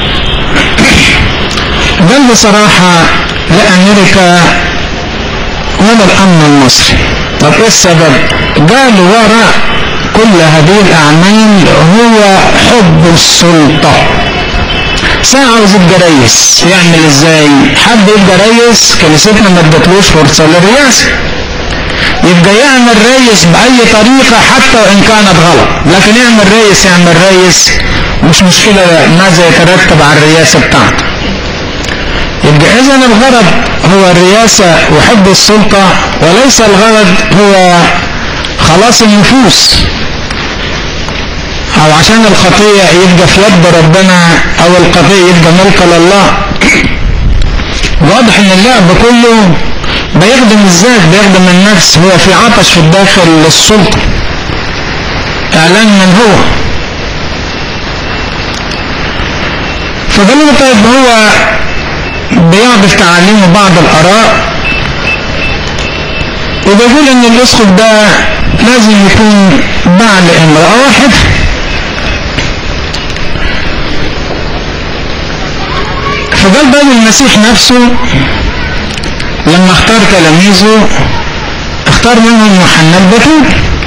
Speaker 1: بل بصراحة لامريكا ولا الامن المصري طب ايه السبب قالوا وراء كل هذه الاعمال هو حب السلطة ساعة عاوز يبقى ريس يعمل ازاي حد يبقى ريس كنيستنا ما ادتلوش فرصة للرئاسة يبقى يعمل ريس بأي طريقة حتى وإن كانت غلط لكن يعمل ريس يعمل ريس مش مشكلة ماذا يترتب على الرئاسة بتاعته يبقى إذا الغرض هو الرئاسة وحب السلطة وليس الغرض هو خلاص النفوس أو عشان الخطية يبقى في يد ربنا أو الخطية يبقى ملك لله واضح إن اللعب كله بيخدم الذات بيخدم النفس هو في عطش في الداخل للسلطة اعلان من هو فقالوا طيب هو بيعرف تعاليم بعض الاراء وبيقول ان الاسقف ده لازم يكون بعد امرأة واحدة فقال بقى المسيح نفسه لما اختار تلاميذه اختار منهم يوحنا البتول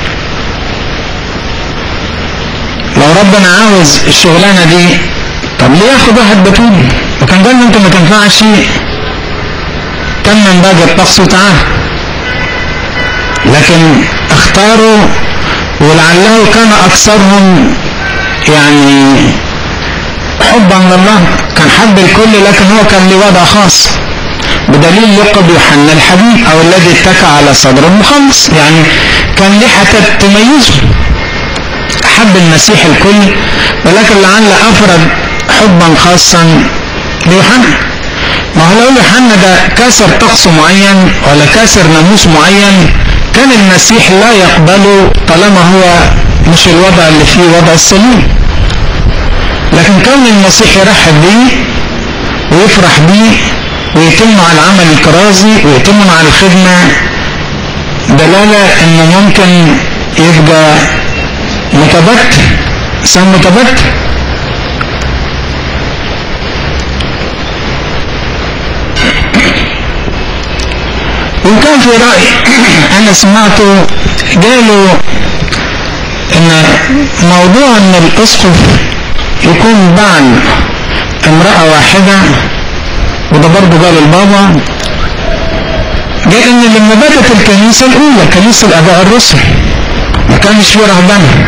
Speaker 1: لو ربنا عاوز الشغلانة دي طب ليه ياخد واحد بتول وكان قال له انت ما تنفعش كم من باقي الطقس وتعال لكن اختاروا ولعله كان اكثرهم يعني حبا لله كان حب الكل لكن هو كان له وضع خاص بدليل لقب يوحنا الحبيب او الذي اتكى على صدر المخلص يعني كان ليه حتى تميزه حب المسيح الكل ولكن لعل افرد حبا خاصا ليوحنا ما هو لو يوحنا ده كسر طقس معين ولا كسر ناموس معين كان المسيح لا يقبله طالما هو مش الوضع اللي فيه وضع السليم لكن كون المسيح يرحب بيه ويفرح بيه ويتم على العمل الكرازي ويتم على الخدمة دلالة انه ممكن يبقى متبت سم متبت وكان في رأي انا سمعته قالوا ان موضوع ان الاسقف يكون بعد امرأة واحدة وده برضه قال البابا قال ان لما بدت الكنيسة الاولى كنيسة الاباء الرسل ما كانش فيه رهبنة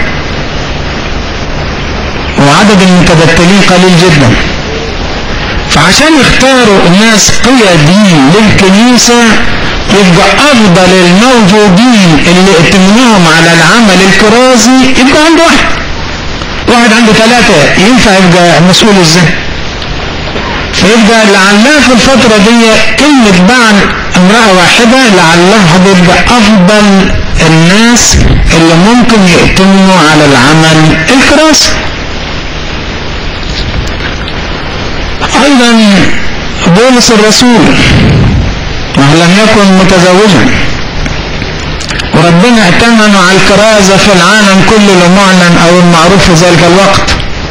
Speaker 1: وعدد المتبتلين قليل جدا فعشان يختاروا الناس قياديين للكنيسة يبقى افضل الموجودين اللي اتمنوهم على العمل الكرازي يبقى عنده واحد واحد عنده ثلاثة ينفع يبقى مسؤول ازاي فيبقى لعلها في الفترة دي كلمة بعد امرأة واحدة لعلها بيبقى افضل الناس اللي ممكن يأتموا على العمل الكراسي ايضا بولس الرسول لم يكن متزوجا وربنا ائتمنوا على الكرازة في العالم كله المعلن او المعروف في ذلك الوقت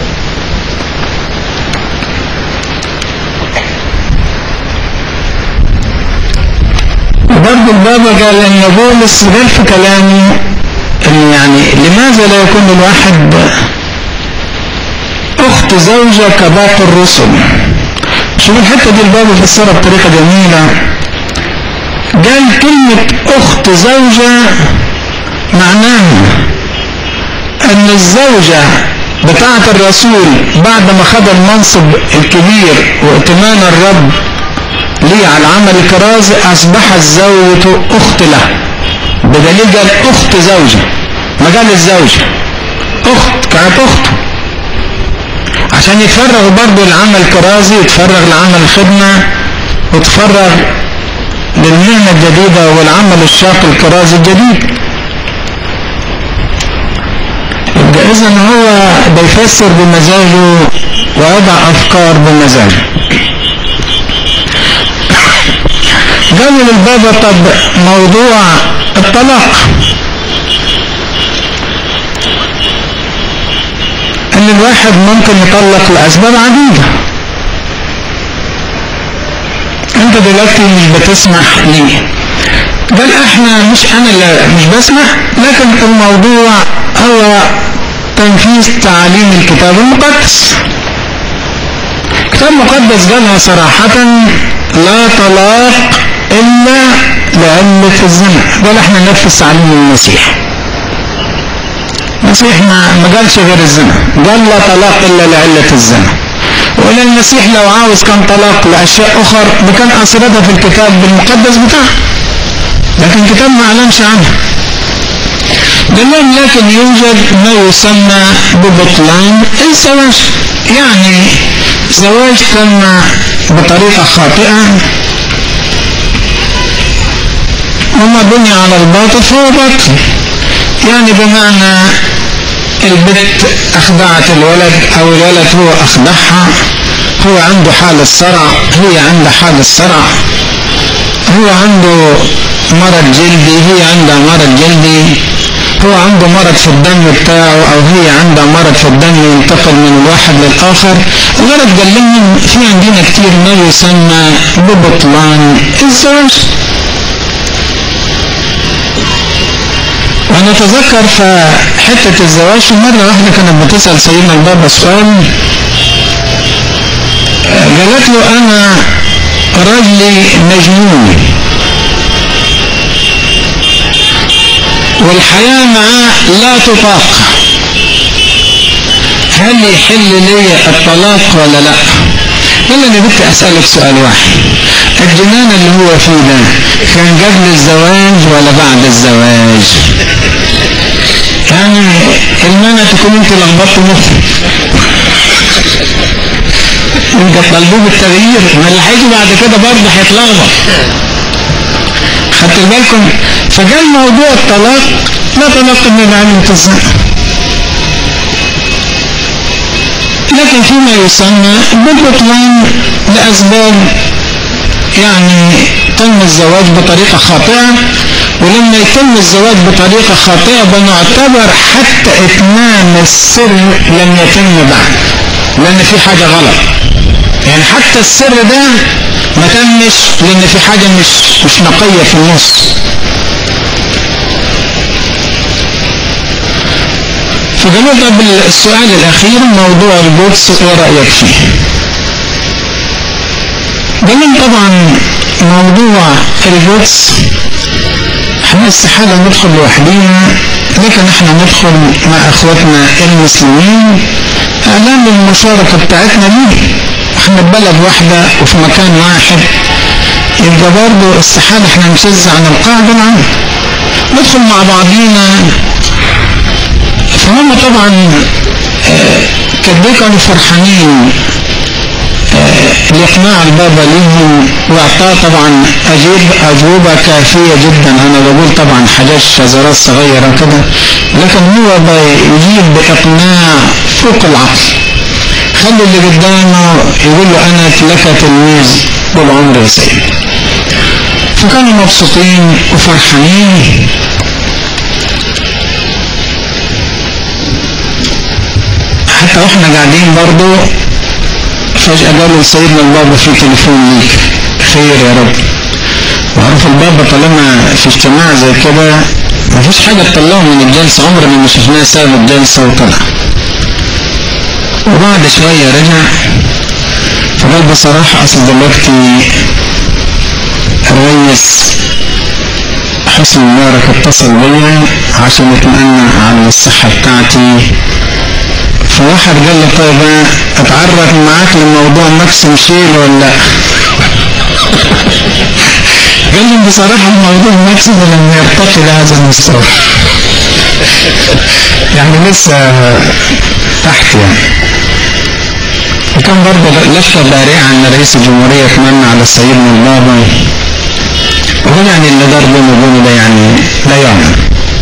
Speaker 1: وبرضه البابا قال ان بولس قال في كلامه ان يعني لماذا لا يكون الواحد اخت زوجة كباقي الرسل شوف الحتة دي البابا فسرها بطريقة جميلة قال كلمة اخت زوجة معناها ان الزوجة بتاعة الرسول بعد ما خد المنصب الكبير وائتمان الرب ليه على عمل الكرازي اصبحت زوجته اخت له بدليل قال اخت زوجة ما قال الزوجة اخت كانت اخته عشان يتفرغ برضه لعمل كرازي يتفرغ لعمل خدمة ويتفرغ للمهنة الجديدة والعمل الشاق الكرازي الجديد يبقى اذا هو بيفسر بمزاجه ويضع افكار بمزاجه قالوا للبابا طب موضوع الطلاق ان الواحد ممكن يطلق لاسباب عديدة انت دلوقتي مش بتسمح لي بل احنا مش انا اللي مش بسمح لكن الموضوع هو تنفيذ تعاليم الكتاب المقدس الكتاب المقدس قالها صراحة لا طلاق إلا لعلة الزنا قال احنا ننفذ تعليم المسيح المسيح ما ما قالش غير الزنا قال لا طلاق إلا لعلة الزنا وإن المسيح لو عاوز كان طلاق لأشياء أخر ده كان أسردها في الكتاب المقدس بتاعه لكن الكتاب ما أعلنش عنها قال لهم لكن يوجد ما يسمى ببطلان الزواج يعني زواج تم بطريقة خاطئة وما بني على الباطل فهو باطل يعني بمعنى البنت أخدعت الولد أو الولد هو أخدعها هو عنده حالة صرع هي عندها حالة صرع هو عنده مرض جلدي هي عندها مرض جلدي هو عنده مرض في الدم بتاعه او هي عندها مرض في الدم ينتقل من الواحد للاخر الغرض قال لهم في عندنا كتير ما يسمى ببطلان الزواج وانا اتذكر في حتة الزواج في مرة واحدة كانت بتسأل سيدنا البابا سؤال قالت له انا رجلي مجنون والحياة معاه لا تطاق هل يحل لي الطلاق ولا لا يلا انا بدي اسألك سؤال واحد الجنان اللي هو فيه ده كان قبل الزواج ولا بعد الزواج يعني المانع تكون انت لخبطت مخك انت طالبوه بالتغيير ما اللي هيجي بعد كده برضه هيتلخبط خدت بالكم فجاء موضوع الطلاق لا طلاق من علم الزنا لكن فيما يسمى بالبطلان لأسباب يعني تم الزواج بطريقة خاطئة ولما يتم الزواج بطريقة خاطئة بنعتبر حتى إتمام السر لم يتم بعد لأن في حاجة غلط يعني حتى السر ده ما تمش لأن في حاجة مش مش نقية في النص فقالوا طب السؤال الأخير موضوع القدس ورأيك فيه قالوا طبعا موضوع القدس احنا استحالة ندخل لوحدينا لكن احنا ندخل مع اخواتنا المسلمين اعلان المشاركة بتاعتنا ليه احنا ببلد واحدة وفي مكان واحد يبقى برضه استحالة احنا نشز عن القاعدة العامة ندخل مع بعضينا فهم طبعا كده كانوا فرحانين لإقناع البابا ليهم وإعطاه طبعا أجيب أجوبة كافية جدا أنا بقول طبعا حاجات شذرات صغيرة كده لكن هو بيجيب بإقناع فوق العقل خلي اللي قدامه يقول له أنا لك تلميذ بالعمر يا سيدي فكانوا مبسوطين وفرحانين حتى واحنا قاعدين برضو فجأة قالوا سيدنا البابا في تليفون ليك خير يا رب وعرف البابا طالما في اجتماع زي كده مفيش حاجة تطلعه من الجلسة عمرنا ما شفناه ساب الجلسة وطلع وبعد شوية رجع فقال بصراحة أصل دلوقتي الرئيس حسن مبارك اتصل بيا عشان يطمئن على الصحة بتاعتي فواحد قال لي طيب اتعرف معاك لموضوع ماكس مشيل ولا قال لي بصراحة الموضوع نفسه لم يرتقي لهذا المستوى يعني لسه تحت يعني وكان برضه لفة بارعة أن رئيس الجمهورية اتمنى على سيدنا البابا وهو يعني اللي دار بينه وبينه ده يعني لا يعلم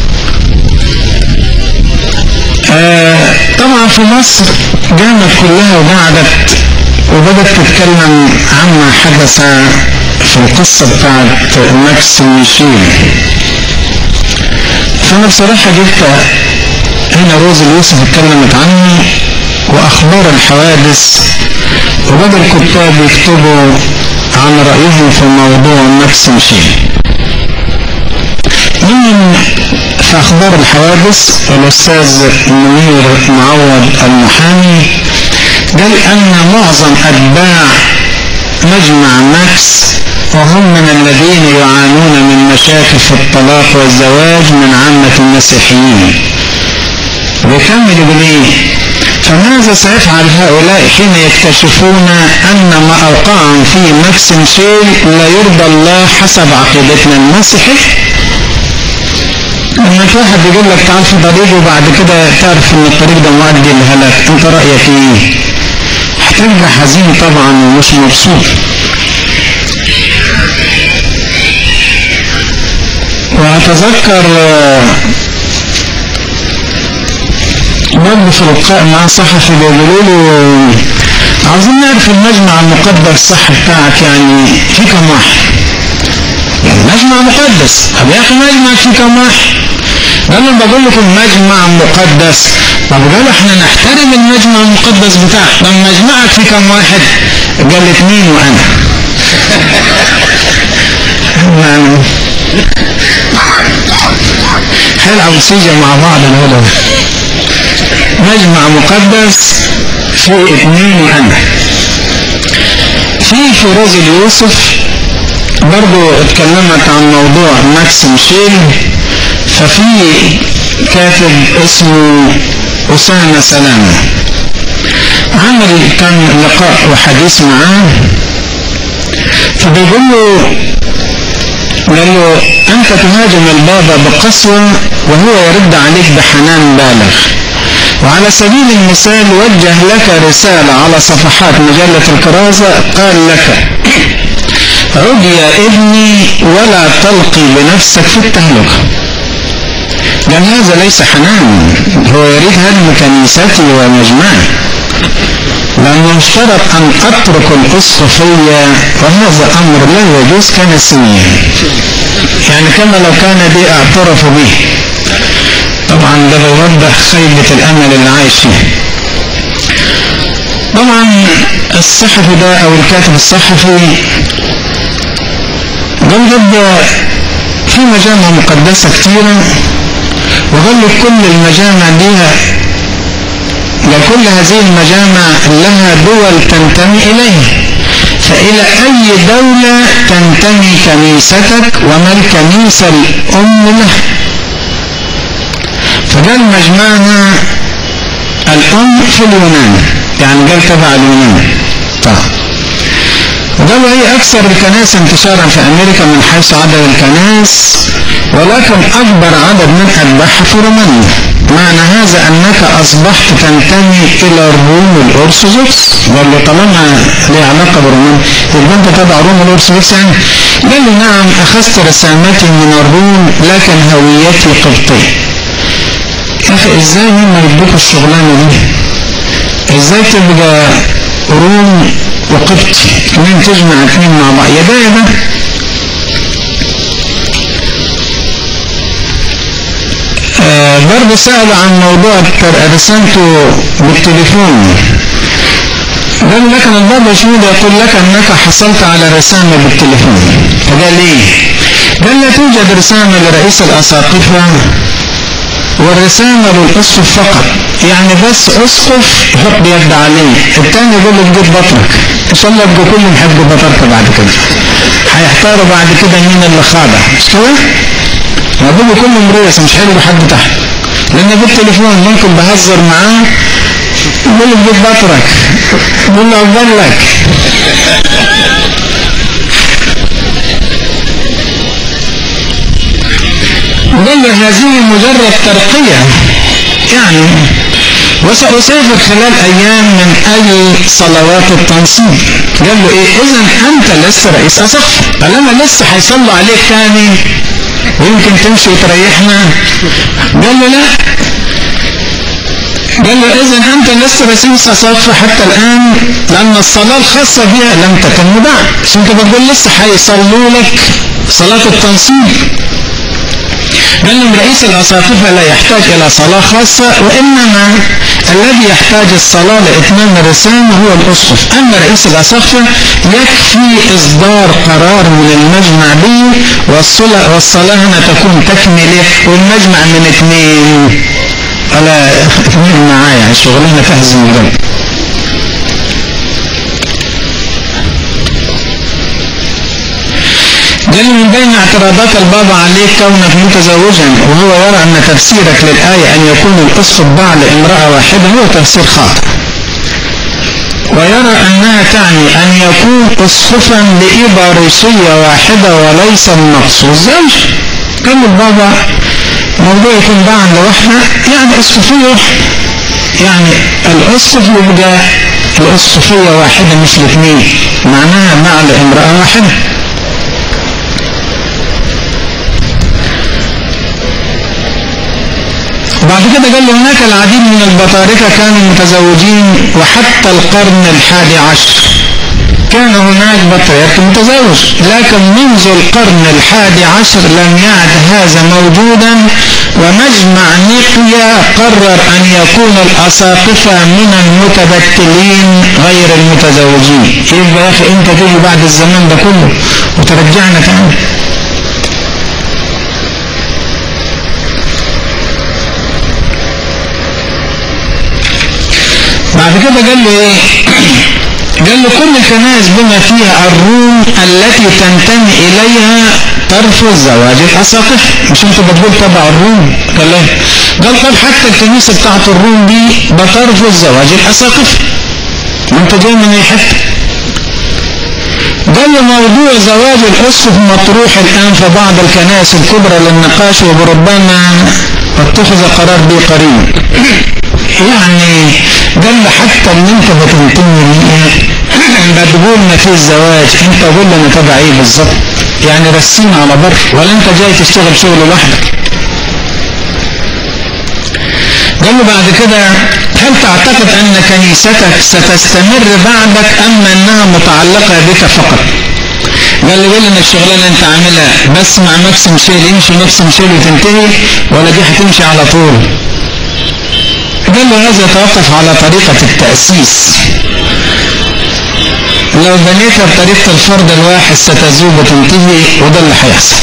Speaker 1: آه طبعا في مصر جامت كلها وقعدت وبدأت تتكلم عما حدث في القصة بتاعت ماكس ميشيل فأنا بصراحة جبت هنا روز اليوسف اتكلمت عنه وأخبار الحوادث وبدأ الكتاب يكتبوا عن رأيهم في موضوع ماكس ميشيل من في أخبار الحوادث الأستاذ منير معوض المحامي قال أن معظم أتباع مجمع ماكس وهم من الذين يعانون من مشاكل في الطلاق والزواج من عامة المسيحيين ويكمل يقول ايه فماذا سيفعل هؤلاء حين يكتشفون أن ما أوقعهم فيه ماكس مشيل لا يرضى الله حسب عقيدتنا المسيحي لما في واحد بيقول لك تعال في طريق وبعد كده تعرف ان الطريق ده مؤدي للهلاك انت رايك ايه؟ هترجع حزين طبعا ومش مبسوط واتذكر برضه في لقاء مع صحفي بيقولوا له عاوزين نعرف المجمع المقدس صح بتاعك يعني في كم واحد؟ يعني مجمع مقدس طب يا اخي مجمع في كم واحد؟ قال لهم بقول لكم مجمع مقدس طب قالوا احنا نحترم المجمع المقدس بتاعك طب مجمعك في كم واحد؟ قال اثنين وانا هيلعبوا سيجا مع بعض الولد مجمع مقدس في اثنين وانا في فيروز اليوسف برضو اتكلمت عن موضوع ماكس ميشيل ففي كاتب اسمه أسامة سلامة عمل كان لقاء وحديث معاه فبيقول له قال له أنت تهاجم البابا بقسوة وهو يرد عليك بحنان بالغ وعلى سبيل المثال وجه لك رسالة على صفحات مجلة الكرازة قال لك عد يا ابني ولا تلقي بنفسك في التهلكة لأن هذا ليس حنان هو يريد هدم كنيستي ومجمعي لأنه اشترط أن أترك الأسقفية وهذا أمر لا يجوز كنسيا يعني كما لو كان دي اعترفوا به طبعا ده بيوضح خيبة الأمل اللي عايش فيه طبعا الصحفي ده أو الكاتب الصحفي قال جدا في مجامع مقدسة كتيرة وقال لك كل المجامع دي لكل هذه المجامع لها دول تنتمي إليها فإلى أي دولة تنتمي كنيستك وما الكنيسة الأم له فقال مجمعنا الأم في اليونان يعني قال تبع اليونان طيب وقالوا هي أكثر الكنائس انتشارا في أمريكا من حيث عدد الكنائس ولكن أكبر عدد من أتباعها في رومانيا معنى هذا أنك أصبحت تنتمي إلى الروم الأرثوذكس قال له طالما ليه علاقة برومانيا يبقى أنت تبع روم الأرثوذكس يعني قال له نعم أخذت رسامتي من الروم لكن هويتي قبطية يا أخي إزاي هم يدوك الشغلانة دي إزاي تبقى روم وقبطي اثنين تجمع اثنين مع بعض يا ده يا ده آه برضه سأل عن موضوع رسالته بالتليفون قال لك البابا شنود يقول لك انك حصلت على رسالة بالتليفون فقال ايه قال لا توجد رسالة لرئيس الاساقفة والرسالة للأسقف فقط يعني بس أسقف يحط يد عليه الثاني يقول له جيب بطرك إن شاء الله يبقوا كلهم يحبوا بطرك بعد كده هيحتاروا بعد كده مين اللي خاضع مش كده؟ يقولوا كلهم رئيس مش هيلقوا حد تحت لأن بالتليفون ممكن بهزر معاه يقول له جيب بطرك يقول له أفضل لك وقال له هذه مجرد ترقية يعني وسأسافر خلال أيام من أي صلوات التنصيب قال له إيه إذا أنت لسه رئيس أسقف طالما لسه هيصلوا عليك تاني ويمكن تمشي وتريحنا قال له لا قال له إذا أنت لسه رئيس أسقف حتى الآن لأن الصلاة الخاصة بها لم تتم بعد عشان كده بقول لسه هيصلوا لك صلاة التنصيب قال لهم رئيس الأساقفة لا يحتاج إلى صلاة خاصة وإنما الذي يحتاج الصلاة لإتمام الرسالة هو الأسقف أما رئيس الأساقفة يكفي إصدار قرار من المجمع به والصلاة, والصلاة هنا تكون تكملة والمجمع من اثنين ألا اثنين معايا شغلنا تهزم القلب قال من بين اعتراضات البابا عليك كونك متزوجا وهو يرى ان تفسيرك للآية ان يكون الاسقف بعد امرأة واحدة هو تفسير خاطئ ويرى انها تعني ان يكون اسقفا لإباريسية واحدة وليس النقص والزوج كان البابا موضوع يكون بعد لوحدة يعني اسقفية واحدة يعني الاسقف يبقى الاسقفية واحدة مش الاثنين معناها مع لامرأة واحدة بعد كده قال له هناك العديد من البطاركة كانوا متزوجين وحتى القرن الحادي عشر كان هناك بطريرك متزوج لكن منذ القرن الحادي عشر لم يعد هذا موجودا ومجمع نيقيا قرر أن يكون الأساقفة من المتبتلين غير المتزوجين يبقى يا أخي أنت تيجي بعد الزمان ده كله وترجعنا تاني بعد كده قال له ايه قال له كل الكنائس بما فيها الروم التي تنتمي اليها ترفض زواج الاساقفه مش انت بتقول تبع الروم قال له قال طب حتى الكنيسه بتاعت الروم دي بترفض زواج الاساقفه ما انت جاي من اي حته قال له موضوع زواج الاسقف مطروح الان في بعض الكنائس الكبرى للنقاش وربما اتخذ قرار به قريب يعني قال له حتى ان انت بتنتمي ليه بتقول ما فيش زواج انت قول لنا تبع ايه بالظبط يعني رسينا على بر ولا انت جاي تشتغل شغل لوحدك قال له بعد كده هل تعتقد ان كنيستك ستستمر بعدك ام انها متعلقة بك فقط قال لي قول لنا الشغلانه اللي انت عاملها بس مع ماكسيم شيل يمشي ماكسيم شيل وتنتهي ولا دي هتمشي على طول قال له هذا يتوقف على طريقة التأسيس لو بنيتها بطريقة الفرد الواحد ستزول وتنتهي وده اللي هيحصل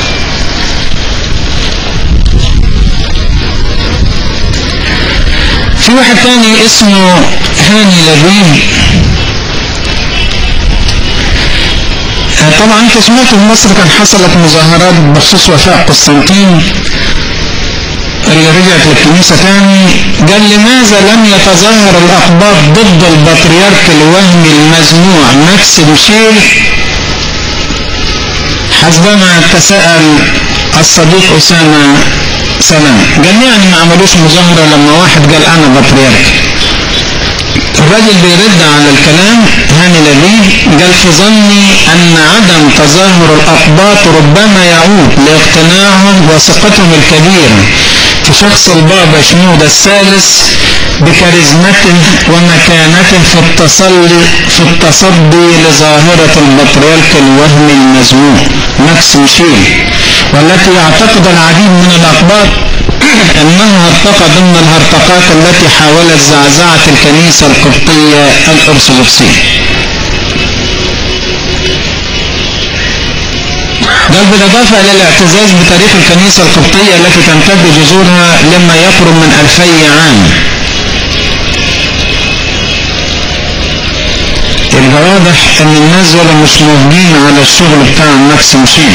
Speaker 1: في واحد تاني اسمه هاني لبيب طبعا انت سمعت في مصر كان حصلت مظاهرات بخصوص وفاة قسطنطين اللي رجعت للكنيسة تاني قال لماذا لم يتظاهر الأقباط ضد البطريرك الوهمي المزموع ماكس بوشيل حسبما تساءل الصديق أسامة سلام قال يعني ما عملوش مظاهرة لما واحد قال أنا بطريرك الراجل بيرد على الكلام هاني لبيب قال في ظني أن عدم تظاهر الأقباط ربما يعود لاقتناعهم وثقتهم الكبيرة في شخص البابا شنودة الثالث بكاريزمته ومكانته في التصلي في التصدي لظاهرة البطريرك الوهمي المزموم ماكس ميشيل والتي يعتقد العديد من الأقباط أنها ارتقى ضمن الهرطقات التي حاولت زعزعة الكنيسة القبطية الأرثوذكسية بل بالإضافة إلى الاعتزاز بتاريخ الكنيسة القبطية التي تمتد جذورها لما يقرب من ألفي عام يبقى واضح ان الناس دول مش موجودين على الشغل بتاع ماكس مشين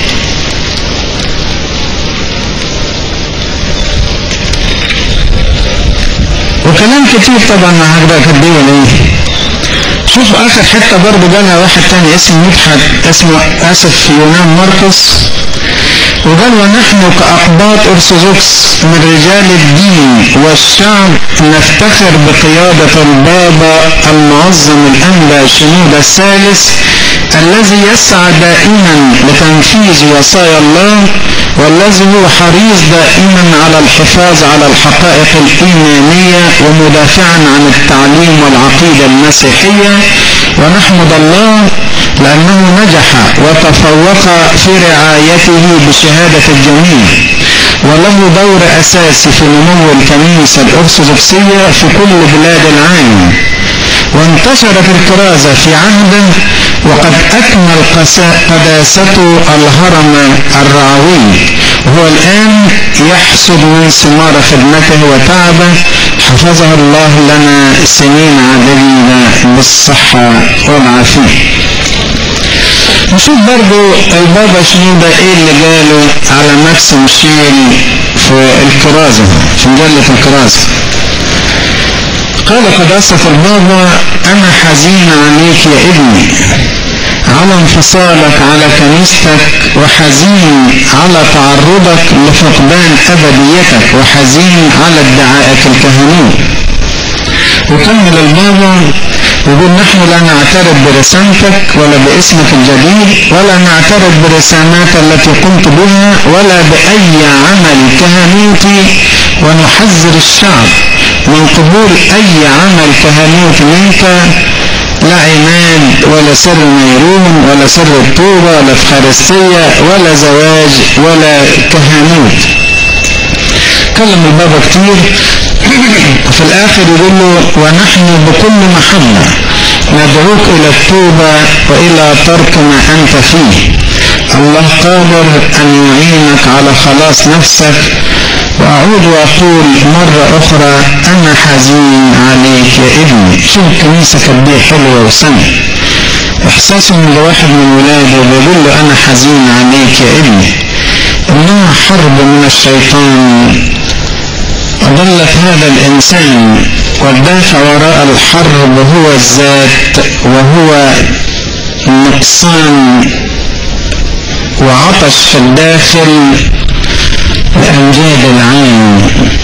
Speaker 1: وكلام كتير طبعا هقدر اكدبه ليه شوف اخر حتة برضه جالها واحد تاني اسمه مدحت اسمه اسف يونان ماركوس وقال ونحن كأقباط أرثوذكس من رجال الدين والشعب نفتخر بقيادة البابا المعظم الأنبا شنود الثالث الذي يسعى دائما لتنفيذ وصايا الله والذي هو حريص دائما على الحفاظ على الحقائق الإيمانية ومدافعا عن التعليم والعقيدة المسيحية ونحمد الله لأنه نجح وتفوق في رعايته بشهادة الجميع وله دور أساسي في نمو الكنيسة الأرثوذكسية في كل بلاد العالم وانتشرت الكرازة في عهده وقد أكمل قداسته الهرم الرعوي وهو الآن يحصد من ثمار خدمته وتعبه حفظه الله لنا سنين عديدة بالصحة والعافية نشوف برضو البابا شنو ده ايه اللي قاله على ماكس مشيل في الكرازة في مجلة الكرازة قال قداسة البابا أنا حزين عليك يا ابني على انفصالك على كنيستك وحزين على تعرضك لفقدان أبديتك وحزين على ادعائك الكهنوت وكمل البابا يقول نحن لا نعترف برسالتك ولا باسمك الجديد ولا نعترف بالرسالات التي قمت بها ولا بأي عمل كهنوتي ونحذر الشعب من قبول أي عمل كهنوت منك لا عماد ولا سر نيرون ولا سر الطوبة ولا فخارستية ولا زواج ولا كهنوت كلم البابا كتير وفي الآخر يقول له ونحن بكل محبة ندعوك إلى التوبة وإلى ترك ما أنت فيه الله قادر أن يعينك على خلاص نفسك وأعود وأقول مرة أخرى أنا حزين عليك يا ابني شوف الكنيسة قد إيه حلوة وسنة إحساس من واحد من ولاده بيقول له أنا حزين عليك يا ابني إنها حرب من الشيطان أضلت هذا الإنسان والدافع وراء الحرب هو الذات وهو نقصان وعطش في الداخل لأمجاد العين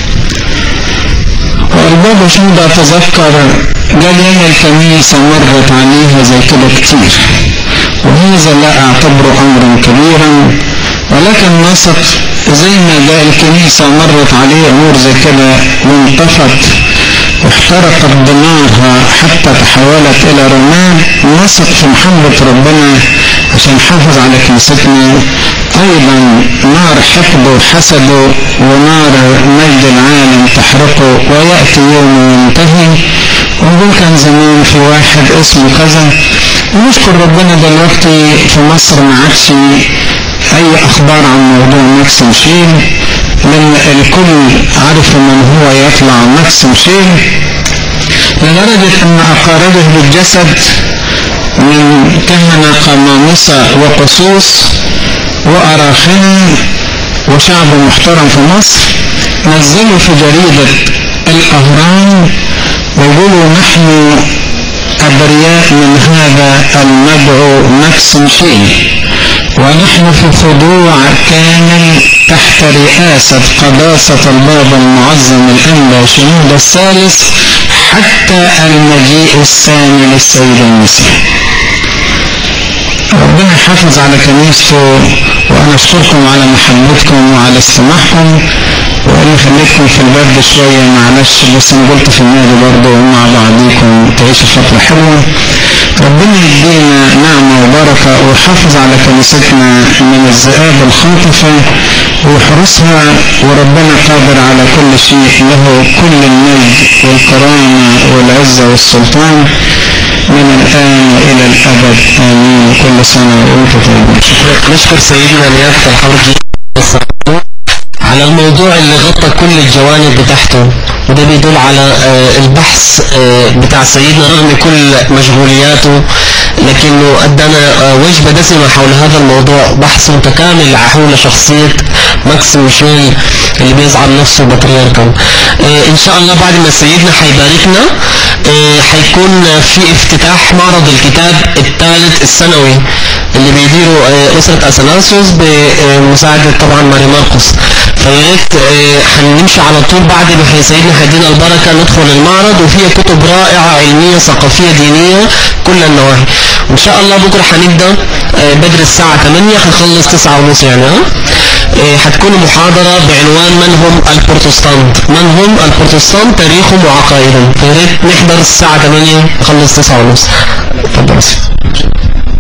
Speaker 1: والبابا شنودة أتذكر قال ياما الكنيسة مرت عليها زي كده كتير وهذا لا أعتبره أمرا كبيرا ولكن نثق زي ما جاء الكنيسة مرت عليه أمور زي كده وانطفت واحترقت بنارها حتى تحولت إلى رماد نثق في محبة ربنا عشان نحافظ على كنيستنا أيضا نار حقده وحسده ونار مجد العالم تحرقه ويأتي يوم ينتهي ونقول كان زمان في واحد اسمه كذا ونشكر ربنا دلوقتي في مصر ما عادش أي أخبار عن موضوع ماكس مشيل لأن الكل عرف من هو يطلع ماكس مشيل لدرجة أن أقاربه بالجسد من كهنة قمامسة وقصوص وأراخنة وشعب محترم في مصر نزلوا في جريدة الأهرام ويقولوا نحن أبرياء من هذا المدعو نفس شيء ونحن في خضوع كامل تحت رئاسة قداسة البابا المعظم الأنبا شنود الثالث حتى المجيء الثاني للسيد المسيح ربنا يحافظ على كنيسته وانا اشكركم على محبتكم وعلى استماعكم وانا خليتكم في البرد شوية معلش بس انا قلت في النادي برضه مع بعضيكم تعيشوا فترة حلوة ربنا يدينا نعمة وبركة ويحافظ على كنيستنا من الذئاب الخاطفة ويحرسها وربنا قادر على كل شيء له كل المجد والكرامة والعزة والسلطان من الآن وإلى الأبد آمين كل سنة وأنتم طيبين
Speaker 3: نشكر سيدنا نيافة الحضر على الموضوع اللي غطى كل الجوانب بتاعته وده بيدل على آه، البحث آه، بتاع سيدنا رغم كل مشغولياته لكنه ادانا آه، وجبة دسمة حول هذا الموضوع بحث متكامل حول شخصية ماكس ميشيل اللي بيزعم نفسه بطريركا ان شاء الله بعد ما سيدنا هيباركنا هيكون في افتتاح معرض الكتاب الثالث السنوي اللي بيديروا آه، أسرة أثناسيوس بمساعدة طبعا ماري ماركوس فيا ريت آه، هنمشي على طول بعد ما هي سيدنا هيدينا البركة ندخل المعرض وفيها كتب رائعة علمية ثقافية دينية كل النواحي وإن شاء الله بكرة هنبدأ آه، بدري الساعة 8 هنخلص 9 ونص يعني ها آه، هتكون محاضرة بعنوان من هم البروتستانت من هم البروتستانت تاريخهم وعقائدهم فيا ريت نحضر الساعة 8 نخلص 9 ونص اتفضل يا سيدي.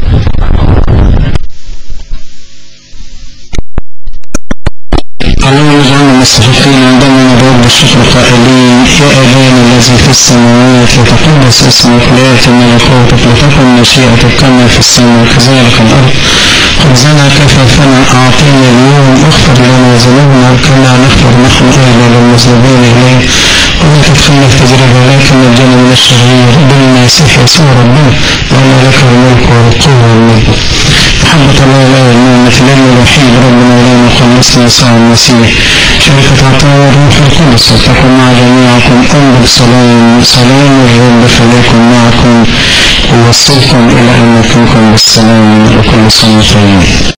Speaker 1: اللهم اجعلنا مستحقين عندما نرد بالشكر قائلين يا أبانا الذي في السماوات يتقدس اسمك ليأتي ملكوتك لتكن مشيئتك كما في السماء كذلك الأرض خبزنا كفافنا أعطينا اليوم اغفر لنا ذنوبنا كما نغفر نحن أيضا للمذنبين إليك ولا تدخلنا في تجربة لكن نجنا من الشرير بالمسيح يسوع ربنا وأن لك الملك والقوة والمجد محبة الله لا يرمون في الأم الوحيد ربنا ولينا وخلصنا يسوع المسيح شركة عطاء الروح القدس تكون مع جميعكم أم بالسلام سلام الرب فليكن معكم ووصلكم إلى أن نكونكم بالسلام وكل سنة طيبة